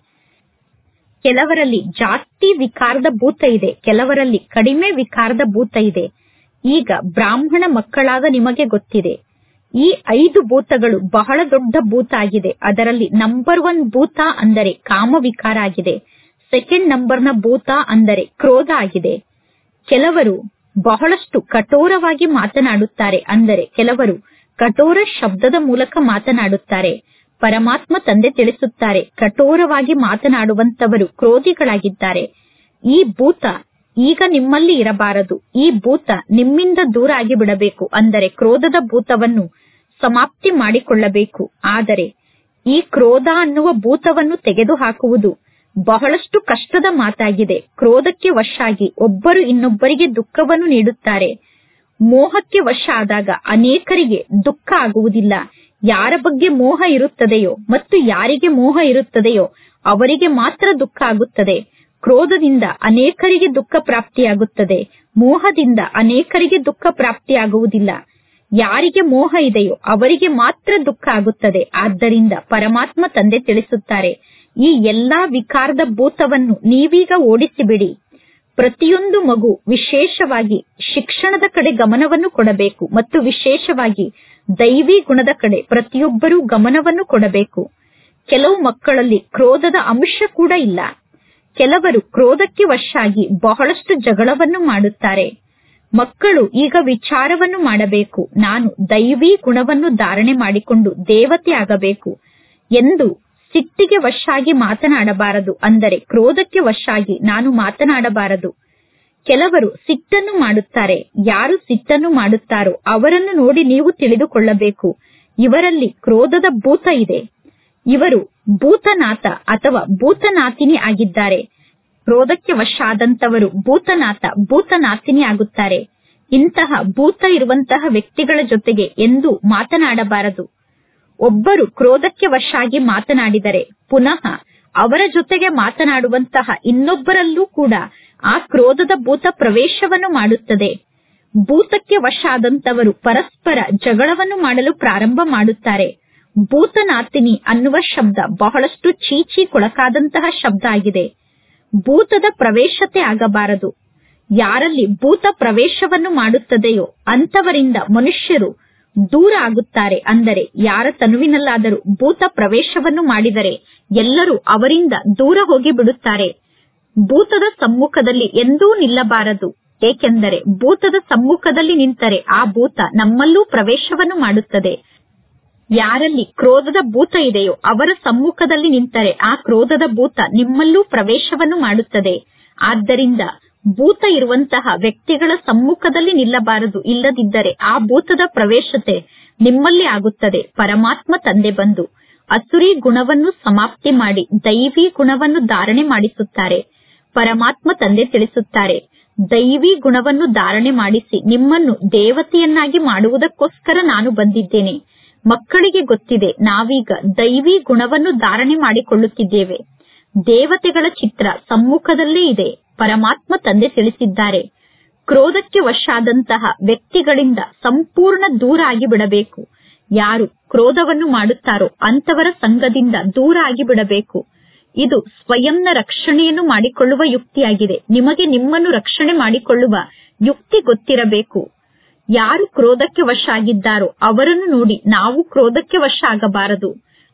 ಕೆಲವರಲ್ಲಿ ಜಾಸ್ತಿ ವಿಕಾರದ ಭೂತ ಇದೆ ಕೆಲವರಲ್ಲಿ ಕಡಿಮೆ ವಿಕಾರದ ಭೂತ ಇದೆ ಈಗ ಬ್ರಾಹ್ಮಣ ಮಕ್ಕಳಾದ ನಿಮಗೆ ಗೊತ್ತಿದೆ ಈ ಐದು ಭೂತಗಳು ಬಹಳ ದೊಡ್ಡ ಭೂತ ಆಗಿದೆ ಅದರಲ್ಲಿ ನಂಬರ್ ಒನ್ ಭೂತ ಅಂದರೆ ಕಾಮ ವಿಕಾರ ಆಗಿದೆ ಸೆಕೆಂಡ್ ನಂಬರ್ನ ಭೂತ ಅಂದರೆ ಕ್ರೋಧ ಆಗಿದೆ ಕೆಲವರು ಬಹಳಷ್ಟು ಕಠೋರವಾಗಿ ಮಾತನಾಡುತ್ತಾರೆ ಅಂದರೆ ಕೆಲವರು ಕಠೋರ ಶಬ್ದದ ಮೂಲಕ ಮಾತನಾಡುತ್ತಾರೆ ಪರಮಾತ್ಮ ತಂದೆ ತಿಳಿಸುತ್ತಾರೆ ಕಠೋರವಾಗಿ ಮಾತನಾಡುವಂತವರು ಕ್ರೋಧಿಗಳಾಗಿದ್ದಾರೆ ಈ ಭೂತ ಈಗ ನಿಮ್ಮಲ್ಲಿ ಇರಬಾರದು ಈ ಭೂತ ನಿಮ್ಮಿಂದ ದೂರ ಆಗಿ ಬಿಡಬೇಕು ಅಂದರೆ ಕ್ರೋಧದ ಭೂತವನ್ನು ಸಮಾಪ್ತಿ ಮಾಡಿಕೊಳ್ಳಬೇಕು ಆದರೆ ಈ ಕ್ರೋಧ ಅನ್ನುವ ಭೂತವನ್ನು ತೆಗೆದುಹಾಕುವುದು ಬಹಳಷ್ಟು ಕಷ್ಟದ ಮಾತಾಗಿದೆ ಕ್ರೋಧಕ್ಕೆ ವಶ ಆಗಿ ಒಬ್ಬರು ಇನ್ನೊಬ್ಬರಿಗೆ ದುಃಖವನ್ನು ನೀಡುತ್ತಾರೆ ಮೋಹಕ್ಕೆ ವಶ ಆದಾಗ ಅನೇಕರಿಗೆ ದುಃಖ ಆಗುವುದಿಲ್ಲ ಯಾರ ಬಗ್ಗೆ ಮೋಹ ಇರುತ್ತದೆಯೋ ಮತ್ತು ಯಾರಿಗೆ ಮೋಹ ಇರುತ್ತದೆಯೋ ಅವರಿಗೆ ಮಾತ್ರ ದುಃಖ ಆಗುತ್ತದೆ ಕ್ರೋಧದಿಂದ ಅನೇಕರಿಗೆ ದುಃಖ ಪ್ರಾಪ್ತಿಯಾಗುತ್ತದೆ ಮೋಹದಿಂದ ಅನೇಕರಿಗೆ ದುಃಖ ಪ್ರಾಪ್ತಿಯಾಗುವುದಿಲ್ಲ ಯಾರಿಗೆ ಮೋಹ ಇದೆಯೋ ಅವರಿಗೆ ಮಾತ್ರ ದುಃಖ ಆಗುತ್ತದೆ ಆದ್ದರಿಂದ ಪರಮಾತ್ಮ ತಂದೆ ತಿಳಿಸುತ್ತಾರೆ ಈ ಎಲ್ಲಾ ವಿಕಾರದ ಭೂತವನ್ನು ನೀವೀಗ ಓಡಿಸಿಬಿಡಿ ಪ್ರತಿಯೊಂದು ಮಗು ವಿಶೇಷವಾಗಿ ಶಿಕ್ಷಣದ ಕಡೆ ಗಮನವನ್ನು ಕೊಡಬೇಕು ಮತ್ತು ವಿಶೇಷವಾಗಿ ದೈವಿ ಗುಣದ ಕಡೆ ಪ್ರತಿಯೊಬ್ಬರೂ ಗಮನವನ್ನು ಕೊಡಬೇಕು ಕೆಲವು ಮಕ್ಕಳಲ್ಲಿ ಕ್ರೋಧದ ಅಂಶ ಕೂಡ ಇಲ್ಲ ಕೆಲವರು ಕ್ರೋಧಕ್ಕೆ ವಶ ಆಗಿ ಬಹಳಷ್ಟು ಜಗಳವನ್ನು ಮಾಡುತ್ತಾರೆ ಮಕ್ಕಳು ಈಗ ವಿಚಾರವನ್ನು ಮಾಡಬೇಕು ನಾನು ದೈವಿ ಗುಣವನ್ನು ಧಾರಣೆ ಮಾಡಿಕೊಂಡು ದೇವತೆ ಆಗಬೇಕು ಎಂದು ಸಿಟ್ಟಿಗೆ ವಶಾಗಿ ಮಾತನಾಡಬಾರದು ಅಂದರೆ ಕ್ರೋಧಕ್ಕೆ ವಶಾಗಿ ನಾನು ಮಾತನಾಡಬಾರದು ಕೆಲವರು ಸಿಟ್ಟನ್ನು ಮಾಡುತ್ತಾರೆ ಯಾರು ಸಿಟ್ಟನ್ನು ಮಾಡುತ್ತಾರೋ ಅವರನ್ನು ನೋಡಿ ನೀವು ತಿಳಿದುಕೊಳ್ಳಬೇಕು ಇವರಲ್ಲಿ ಕ್ರೋಧದ ಭೂತ ಇದೆ ಇವರು ಭೂತನಾಥ ಅಥವಾ ಭೂತನಾಥಿನಿ ಆಗಿದ್ದಾರೆ ಕ್ರೋಧಕ್ಕೆ ವಶ ಆದಂತವರು ಭೂತನಾಥ ಭೂತನಾಥಿನಿ ಆಗುತ್ತಾರೆ ಇಂತಹ ಭೂತ ಇರುವಂತಹ ವ್ಯಕ್ತಿಗಳ ಜೊತೆಗೆ ಎಂದು ಮಾತನಾಡಬಾರದು ಒಬ್ಬರು ಕ್ರೋಧಕ್ಕೆ ವಶಾಗಿ ಮಾತನಾಡಿದರೆ ಪುನಃ ಅವರ ಜೊತೆಗೆ ಮಾತನಾಡುವಂತಹ ಇನ್ನೊಬ್ಬರಲ್ಲೂ ಕೂಡ ಆ ಕ್ರೋಧದ ಭೂತ ಪ್ರವೇಶವನ್ನು ಮಾಡುತ್ತದೆ ಭೂತಕ್ಕೆ ವಶ ಆದಂತವರು ಪರಸ್ಪರ ಜಗಳವನ್ನು ಮಾಡಲು ಪ್ರಾರಂಭ ಮಾಡುತ್ತಾರೆ ಭೂತನಾಥಿನಿ ಅನ್ನುವ ಶಬ್ದ ಬಹಳಷ್ಟು ಚೀಚಿ ಕೊಳಕಾದಂತಹ ಶಬ್ದ ಆಗಿದೆ ಭೂತದ ಪ್ರವೇಶತೆ ಆಗಬಾರದು ಯಾರಲ್ಲಿ ಭೂತ ಪ್ರವೇಶವನ್ನು ಮಾಡುತ್ತದೆಯೋ ಅಂತವರಿಂದ ಮನುಷ್ಯರು ದೂರ ಆಗುತ್ತಾರೆ ಅಂದರೆ ಯಾರ ತನುವಿನಲ್ಲಾದರೂ ಭೂತ ಪ್ರವೇಶವನ್ನು ಮಾಡಿದರೆ ಎಲ್ಲರೂ ಅವರಿಂದ ದೂರ ಹೋಗಿ ಬಿಡುತ್ತಾರೆ ಭೂತದ ಸಮ್ಮುಖದಲ್ಲಿ ಎಂದೂ ನಿಲ್ಲಬಾರದು ಏಕೆಂದರೆ ಭೂತದ ಸಮ್ಮುಖದಲ್ಲಿ ನಿಂತರೆ ಆ ಭೂತ ನಮ್ಮಲ್ಲೂ ಪ್ರವೇಶವನ್ನು ಮಾಡುತ್ತದೆ ಯಾರಲ್ಲಿ ಕ್ರೋಧದ ಭೂತ ಇದೆಯೋ ಅವರ ಸಮ್ಮುಖದಲ್ಲಿ ನಿಂತರೆ ಆ ಕ್ರೋಧದ ಭೂತ ನಿಮ್ಮಲ್ಲೂ ಪ್ರವೇಶವನ್ನು ಮಾಡುತ್ತದೆ ಆದ್ದರಿಂದ ಭೂತ ಇರುವಂತಹ ವ್ಯಕ್ತಿಗಳ ಸಮ್ಮುಖದಲ್ಲಿ ನಿಲ್ಲಬಾರದು ಇಲ್ಲದಿದ್ದರೆ ಆ ಭೂತದ ಪ್ರವೇಶತೆ ನಿಮ್ಮಲ್ಲಿ ಆಗುತ್ತದೆ ಪರಮಾತ್ಮ ತಂದೆ ಬಂದು ಅಸುರಿ ಗುಣವನ್ನು ಸಮಾಪ್ತಿ ಮಾಡಿ ದೈವಿ ಗುಣವನ್ನು ಧಾರಣೆ ಮಾಡಿಸುತ್ತಾರೆ ಪರಮಾತ್ಮ ತಂದೆ ತಿಳಿಸುತ್ತಾರೆ ದೈವಿ ಗುಣವನ್ನು ಧಾರಣೆ ಮಾಡಿಸಿ ನಿಮ್ಮನ್ನು ದೇವತೆಯನ್ನಾಗಿ ಮಾಡುವುದಕ್ಕೋಸ್ಕರ ನಾನು ಬಂದಿದ್ದೇನೆ ಮಕ್ಕಳಿಗೆ ಗೊತ್ತಿದೆ ನಾವೀಗ ದೈವಿ ಗುಣವನ್ನು ಧಾರಣೆ ಮಾಡಿಕೊಳ್ಳುತ್ತಿದ್ದೇವೆ ದೇವತೆಗಳ ಚಿತ್ರ ಸಮ್ಮುಖದಲ್ಲೇ ಇದೆ ಪರಮಾತ್ಮ ತಂದೆ ತಿಳಿಸಿದ್ದಾರೆ ಕ್ರೋಧಕ್ಕೆ ವಶಾದಂತಹ ವ್ಯಕ್ತಿಗಳಿಂದ ಸಂಪೂರ್ಣ ದೂರ ಆಗಿ ಬಿಡಬೇಕು ಯಾರು ಕ್ರೋಧವನ್ನು ಮಾಡುತ್ತಾರೋ ಅಂತವರ ಸಂಘದಿಂದ ದೂರ ಆಗಿ ಬಿಡಬೇಕು ಇದು ಸ್ವಯಂನ ರಕ್ಷಣೆಯನ್ನು ಮಾಡಿಕೊಳ್ಳುವ ಯುಕ್ತಿಯಾಗಿದೆ ನಿಮಗೆ ನಿಮ್ಮನ್ನು ರಕ್ಷಣೆ ಮಾಡಿಕೊಳ್ಳುವ ಯುಕ್ತಿ ಗೊತ್ತಿರಬೇಕು ಯಾರು ಕ್ರೋಧಕ್ಕೆ ವಶ ಆಗಿದ್ದಾರೋ ಅವರನ್ನು ನೋಡಿ ನಾವು ಕ್ರೋಧಕ್ಕೆ ವಶ ಆಗಬಾರದು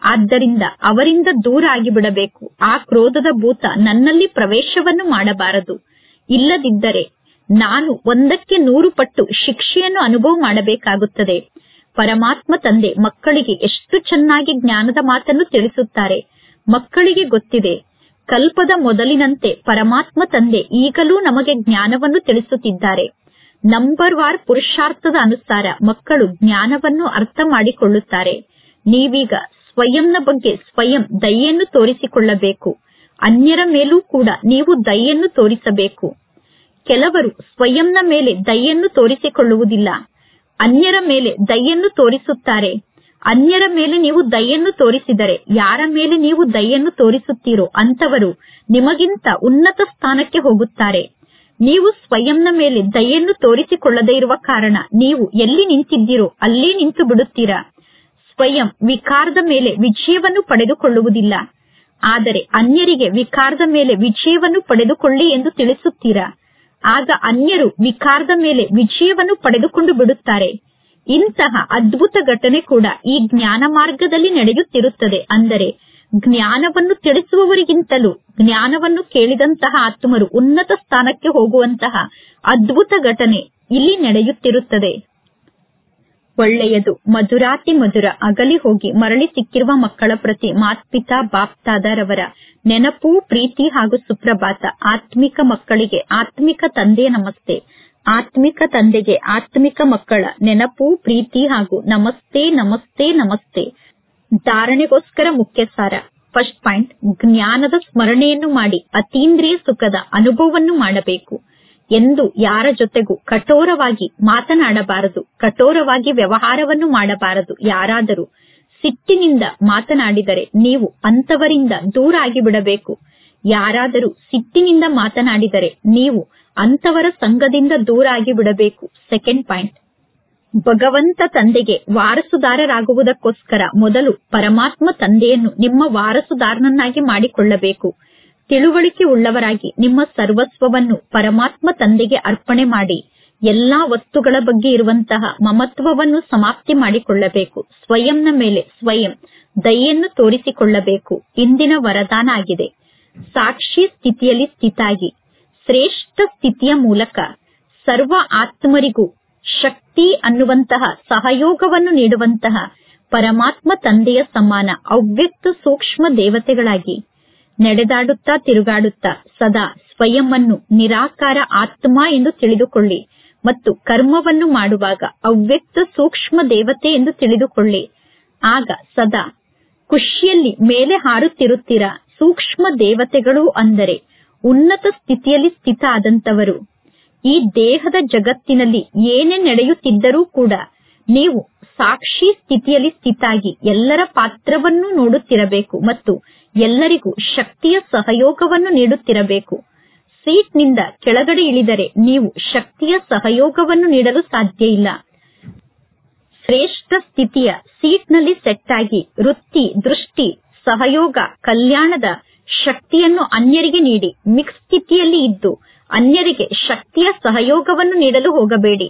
ಆದ್ದರಿಂದ ಅವರಿಂದ ದೂರ ಆಗಿಬಿಡಬೇಕು ಆ ಕ್ರೋಧದ ಭೂತ ನನ್ನಲ್ಲಿ ಪ್ರವೇಶವನ್ನು ಮಾಡಬಾರದು ಇಲ್ಲದಿದ್ದರೆ ನಾನು ಒಂದಕ್ಕೆ ನೂರು ಪಟ್ಟು ಶಿಕ್ಷೆಯನ್ನು ಅನುಭವ ಮಾಡಬೇಕಾಗುತ್ತದೆ ಪರಮಾತ್ಮ ತಂದೆ ಮಕ್ಕಳಿಗೆ ಎಷ್ಟು ಚೆನ್ನಾಗಿ ಜ್ಞಾನದ ಮಾತನ್ನು ತಿಳಿಸುತ್ತಾರೆ ಮಕ್ಕಳಿಗೆ ಗೊತ್ತಿದೆ ಕಲ್ಪದ ಮೊದಲಿನಂತೆ ಪರಮಾತ್ಮ ತಂದೆ ಈಗಲೂ ನಮಗೆ ಜ್ಞಾನವನ್ನು ತಿಳಿಸುತ್ತಿದ್ದಾರೆ ನಂಬರ್ ವಾರ್ ಪುರುಷಾರ್ಥದ ಅನುಸಾರ ಮಕ್ಕಳು ಜ್ಞಾನವನ್ನು ಅರ್ಥ ಮಾಡಿಕೊಳ್ಳುತ್ತಾರೆ ನೀವೀಗ ಸ್ವಯಂನ ಬಗ್ಗೆ ಸ್ವಯಂ ದಯೆಯನ್ನು ತೋರಿಸಿಕೊಳ್ಳಬೇಕು ಅನ್ಯರ ಮೇಲೂ ಕೂಡ ನೀವು ದಯೆಯನ್ನು ತೋರಿಸಬೇಕು ಕೆಲವರು ಸ್ವಯಂನ ಮೇಲೆ ದಯೆಯನ್ನು ತೋರಿಸಿಕೊಳ್ಳುವುದಿಲ್ಲ ಅನ್ಯರ ಮೇಲೆ ದಯೆಯನ್ನು ತೋರಿಸುತ್ತಾರೆ ಅನ್ಯರ ಮೇಲೆ ನೀವು ದಯೆಯನ್ನು ತೋರಿಸಿದರೆ ಯಾರ ಮೇಲೆ ನೀವು ದಯೆಯನ್ನು ತೋರಿಸುತ್ತೀರೋ ಅಂತವರು ನಿಮಗಿಂತ ಉನ್ನತ ಸ್ಥಾನಕ್ಕೆ ಹೋಗುತ್ತಾರೆ ನೀವು ಸ್ವಯಂನ ಮೇಲೆ ದಯೆಯನ್ನು ತೋರಿಸಿಕೊಳ್ಳದೇ ಇರುವ ಕಾರಣ ನೀವು ಎಲ್ಲಿ ನಿಂತಿದ್ದೀರೋ ಅಲ್ಲೇ ನಿಂತು ಬಿಡುತ್ತೀರಾ ಸ್ವಯಂ ವಿಕಾರದ ಮೇಲೆ ವಿಜಯವನ್ನು ಪಡೆದುಕೊಳ್ಳುವುದಿಲ್ಲ ಆದರೆ ಅನ್ಯರಿಗೆ ವಿಕಾರದ ಮೇಲೆ ವಿಜಯವನ್ನು ಪಡೆದುಕೊಳ್ಳಿ ಎಂದು ತಿಳಿಸುತ್ತೀರಾ ಆಗ ಅನ್ಯರು ವಿಕಾರದ ಮೇಲೆ ವಿಜಯವನ್ನು ಪಡೆದುಕೊಂಡು ಬಿಡುತ್ತಾರೆ ಇಂತಹ ಅದ್ಭುತ ಘಟನೆ ಕೂಡ ಈ ಜ್ಞಾನ ಮಾರ್ಗದಲ್ಲಿ ನಡೆಯುತ್ತಿರುತ್ತದೆ ಅಂದರೆ ಜ್ಞಾನವನ್ನು ತಿಳಿಸುವವರಿಗಿಂತಲೂ ಜ್ಞಾನವನ್ನು ಕೇಳಿದಂತಹ ಆತ್ಮರು ಉನ್ನತ ಸ್ಥಾನಕ್ಕೆ ಹೋಗುವಂತಹ ಅದ್ಭುತ ಘಟನೆ ಇಲ್ಲಿ ನಡೆಯುತ್ತಿರುತ್ತದೆ ಒಳ್ಳೆಯದು ಮಧುರಾತಿ ಮಧುರ ಅಗಲಿ ಹೋಗಿ ಮರಳಿ ಸಿಕ್ಕಿರುವ ಮಕ್ಕಳ ಪ್ರತಿ ಮಾತ್ಪಿತಾ ಬಾಪ್ತಾದರವರ ನೆನಪು ಪ್ರೀತಿ ಹಾಗೂ ಸುಪ್ರಭಾತ ಆತ್ಮಿಕ ಮಕ್ಕಳಿಗೆ ಆತ್ಮಿಕ ತಂದೆಯ ನಮಸ್ತೆ ಆತ್ಮಿಕ ತಂದೆಗೆ ಆತ್ಮಿಕ ಮಕ್ಕಳ ನೆನಪು ಪ್ರೀತಿ ಹಾಗೂ ನಮಸ್ತೆ ನಮಸ್ತೆ ನಮಸ್ತೆ ಧಾರಣೆಗೋಸ್ಕರ ಮುಖ್ಯ ಸಾರ ಫಸ್ಟ್ ಪಾಯಿಂಟ್ ಜ್ಞಾನದ ಸ್ಮರಣೆಯನ್ನು ಮಾಡಿ ಅತೀಂದ್ರಿಯ ಸುಖದ ಅನುಭವವನ್ನು ಮಾಡಬೇಕು ಎಂದು ಯಾರ ಜೊತೆಗೂ ಕಠೋರವಾಗಿ ಮಾತನಾಡಬಾರದು ಕಠೋರವಾಗಿ ವ್ಯವಹಾರವನ್ನು ಮಾಡಬಾರದು ಯಾರಾದರೂ ಸಿಟ್ಟಿನಿಂದ ಮಾತನಾಡಿದರೆ ನೀವು ಅಂತವರಿಂದ ದೂರ ಆಗಿಬಿಡಬೇಕು ಯಾರಾದರೂ ಸಿಟ್ಟಿನಿಂದ ಮಾತನಾಡಿದರೆ ನೀವು ಅಂತವರ ಸಂಘದಿಂದ ದೂರ ಆಗಿಬಿಡಬೇಕು ಸೆಕೆಂಡ್ ಪಾಯಿಂಟ್ ಭಗವಂತ ತಂದೆಗೆ ವಾರಸುದಾರರಾಗುವುದಕ್ಕೋಸ್ಕರ ಮೊದಲು ಪರಮಾತ್ಮ ತಂದೆಯನ್ನು ನಿಮ್ಮ ವಾರಸುದಾರನನ್ನಾಗಿ ಮಾಡಿಕೊಳ್ಳಬೇಕು ತಿಳುವಳಿಕೆ ಉಳ್ಳವರಾಗಿ ನಿಮ್ಮ ಸರ್ವಸ್ವವನ್ನು ಪರಮಾತ್ಮ ತಂದೆಗೆ ಅರ್ಪಣೆ ಮಾಡಿ ಎಲ್ಲಾ ವಸ್ತುಗಳ ಬಗ್ಗೆ ಇರುವಂತಹ ಮಮತ್ವವನ್ನು ಸಮಾಪ್ತಿ ಮಾಡಿಕೊಳ್ಳಬೇಕು ಸ್ವಯಂನ ಮೇಲೆ ಸ್ವಯಂ ದಯೆಯನ್ನು ತೋರಿಸಿಕೊಳ್ಳಬೇಕು ಇಂದಿನ ವರದಾನ ಆಗಿದೆ ಸಾಕ್ಷಿ ಸ್ಥಿತಿಯಲ್ಲಿ ಸ್ಥಿತಾಗಿ ಶ್ರೇಷ್ಠ ಸ್ಥಿತಿಯ ಮೂಲಕ ಸರ್ವ ಆತ್ಮರಿಗೂ ಶಕ್ತಿ ಅನ್ನುವಂತಹ ಸಹಯೋಗವನ್ನು ನೀಡುವಂತಹ ಪರಮಾತ್ಮ ತಂದೆಯ ಸಮಾನ ಅವ್ಯಕ್ತ ಸೂಕ್ಷ್ಮ ದೇವತೆಗಳಾಗಿ ನಡೆದಾಡುತ್ತಾ ತಿರುಗಾಡುತ್ತಾ ಸದಾ ಸ್ವಯಂವನ್ನು ನಿರಾಕಾರ ಆತ್ಮ ಎಂದು ತಿಳಿದುಕೊಳ್ಳಿ ಮತ್ತು ಕರ್ಮವನ್ನು ಮಾಡುವಾಗ ಅವ್ಯಕ್ತ ಸೂಕ್ಷ್ಮ ದೇವತೆ ಎಂದು ತಿಳಿದುಕೊಳ್ಳಿ ಆಗ ಸದಾ ಖುಷಿಯಲ್ಲಿ ಮೇಲೆ ಹಾರುತ್ತಿರುತ್ತೀರಾ ಸೂಕ್ಷ್ಮ ದೇವತೆಗಳು ಅಂದರೆ ಉನ್ನತ ಸ್ಥಿತಿಯಲ್ಲಿ ಸ್ಥಿತ ಆದಂತವರು ಈ ದೇಹದ ಜಗತ್ತಿನಲ್ಲಿ ಏನೇ ನಡೆಯುತ್ತಿದ್ದರೂ ಕೂಡ ನೀವು ಸಾಕ್ಷಿ ಸ್ಥಿತಿಯಲ್ಲಿ ಸ್ಥಿತಾಗಿ ಎಲ್ಲರ ಪಾತ್ರವನ್ನು ನೋಡುತ್ತಿರಬೇಕು ಮತ್ತು ಎಲ್ಲರಿಗೂ ಶಕ್ತಿಯ ಸಹಯೋಗವನ್ನು ನೀಡುತ್ತಿರಬೇಕು ಸೀಟ್ನಿಂದ ಕೆಳಗಡೆ ಇಳಿದರೆ ನೀವು ಶಕ್ತಿಯ ಸಹಯೋಗವನ್ನು ನೀಡಲು ಸಾಧ್ಯ ಇಲ್ಲ ಶ್ರೇಷ್ಠ ಸ್ಥಿತಿಯ ಸೀಟ್ನಲ್ಲಿ ಸೆಟ್ ಆಗಿ ವೃತ್ತಿ ದೃಷ್ಟಿ ಸಹಯೋಗ ಕಲ್ಯಾಣದ ಶಕ್ತಿಯನ್ನು ಅನ್ಯರಿಗೆ ನೀಡಿ ಮಿಕ್ಸ್ ಸ್ಥಿತಿಯಲ್ಲಿ ಇದ್ದು ಅನ್ಯರಿಗೆ ಶಕ್ತಿಯ ಸಹಯೋಗವನ್ನು ನೀಡಲು ಹೋಗಬೇಡಿ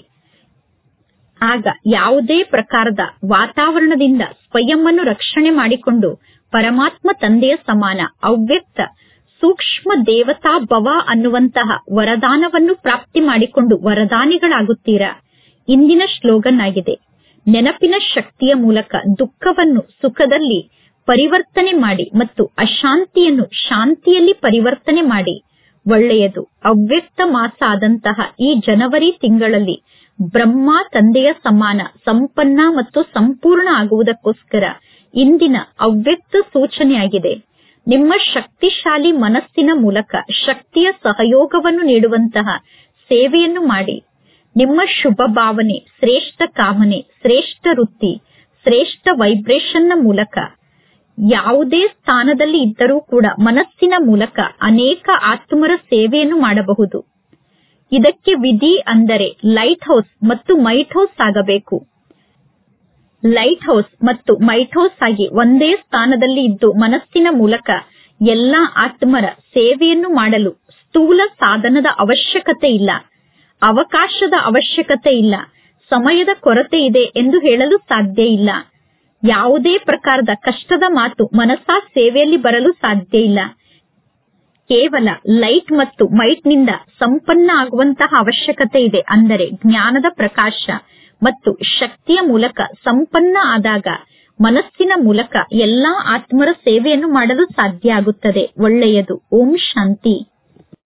ಆಗ ಯಾವುದೇ ಪ್ರಕಾರದ ವಾತಾವರಣದಿಂದ ಸ್ವಯಂವನ್ನು ರಕ್ಷಣೆ ಮಾಡಿಕೊಂಡು ಪರಮಾತ್ಮ ತಂದೆಯ ಸಮಾನ ಅವ್ಯಕ್ತ ಸೂಕ್ಷ್ಮ ದೇವತಾ ಭವ ಅನ್ನುವಂತಹ ವರದಾನವನ್ನು ಪ್ರಾಪ್ತಿ ಮಾಡಿಕೊಂಡು ವರದಾನಿಗಳಾಗುತ್ತೀರಾ ಇಂದಿನ ಶ್ಲೋಗನ್ ಆಗಿದೆ ನೆನಪಿನ ಶಕ್ತಿಯ ಮೂಲಕ ದುಃಖವನ್ನು ಸುಖದಲ್ಲಿ ಪರಿವರ್ತನೆ ಮಾಡಿ ಮತ್ತು ಅಶಾಂತಿಯನ್ನು ಶಾಂತಿಯಲ್ಲಿ ಪರಿವರ್ತನೆ ಮಾಡಿ ಒಳ್ಳೆಯದು ಅವ್ಯಕ್ತ ಮಾಸ ಆದಂತಹ ಈ ಜನವರಿ ತಿಂಗಳಲ್ಲಿ ಬ್ರಹ್ಮ ತಂದೆಯ ಸಮಾನ ಸಂಪನ್ನ ಮತ್ತು ಸಂಪೂರ್ಣ ಆಗುವುದಕ್ಕೋಸ್ಕರ ಇಂದಿನ ಅವ್ಯಕ್ತ ಸೂಚನೆಯಾಗಿದೆ ನಿಮ್ಮ ಶಕ್ತಿಶಾಲಿ ಮನಸ್ಸಿನ ಮೂಲಕ ಶಕ್ತಿಯ ಸಹಯೋಗವನ್ನು ನೀಡುವಂತಹ ಸೇವೆಯನ್ನು ಮಾಡಿ ನಿಮ್ಮ ಶುಭ ಭಾವನೆ ಶ್ರೇಷ್ಠ ಕಾಮನೆ ಶ್ರೇಷ್ಠ ವೃತ್ತಿ ಶ್ರೇಷ್ಠ ವೈಬ್ರೇಷನ್ನ ಮೂಲಕ ಯಾವುದೇ ಸ್ಥಾನದಲ್ಲಿ ಇದ್ದರೂ ಕೂಡ ಮನಸ್ಸಿನ ಮೂಲಕ ಅನೇಕ ಆತ್ಮರ ಸೇವೆಯನ್ನು ಮಾಡಬಹುದು ಇದಕ್ಕೆ ವಿಧಿ ಅಂದರೆ ಲೈಟ್ ಹೌಸ್ ಮತ್ತು ಮೈಟ್ ಹೌಸ್ ಆಗಬೇಕು ಲೈಟ್ ಹೌಸ್ ಮತ್ತು ಮೈಟ್ ಹೌಸ್ ಆಗಿ ಒಂದೇ ಸ್ಥಾನದಲ್ಲಿ ಇದ್ದು ಮನಸ್ಸಿನ ಮೂಲಕ ಎಲ್ಲಾ ಆತ್ಮರ ಸೇವೆಯನ್ನು ಮಾಡಲು ಸ್ಥೂಲ ಸಾಧನದ ಅವಶ್ಯಕತೆ ಇಲ್ಲ ಅವಕಾಶದ ಅವಶ್ಯಕತೆ ಇಲ್ಲ ಸಮಯದ ಕೊರತೆ ಇದೆ ಎಂದು ಹೇಳಲು ಸಾಧ್ಯ ಇಲ್ಲ ಯಾವುದೇ ಪ್ರಕಾರದ ಕಷ್ಟದ ಮಾತು ಮನಸ್ಸ ಸೇವೆಯಲ್ಲಿ ಬರಲು ಸಾಧ್ಯ ಇಲ್ಲ ಕೇವಲ ಲೈಟ್ ಮತ್ತು ಮೈಟ್ ನಿಂದ ಸಂಪನ್ನ ಆಗುವಂತಹ ಅವಶ್ಯಕತೆ ಇದೆ ಅಂದರೆ ಜ್ಞಾನದ ಪ್ರಕಾಶ ಮತ್ತು ಶಕ್ತಿಯ ಮೂಲಕ ಸಂಪನ್ನ ಆದಾಗ ಮನಸ್ಸಿನ ಮೂಲಕ ಎಲ್ಲಾ ಆತ್ಮರ ಸೇವೆಯನ್ನು ಮಾಡಲು ಸಾಧ್ಯ ಆಗುತ್ತದೆ ಒಳ್ಳೆಯದು ಓಂ ಶಾಂತಿ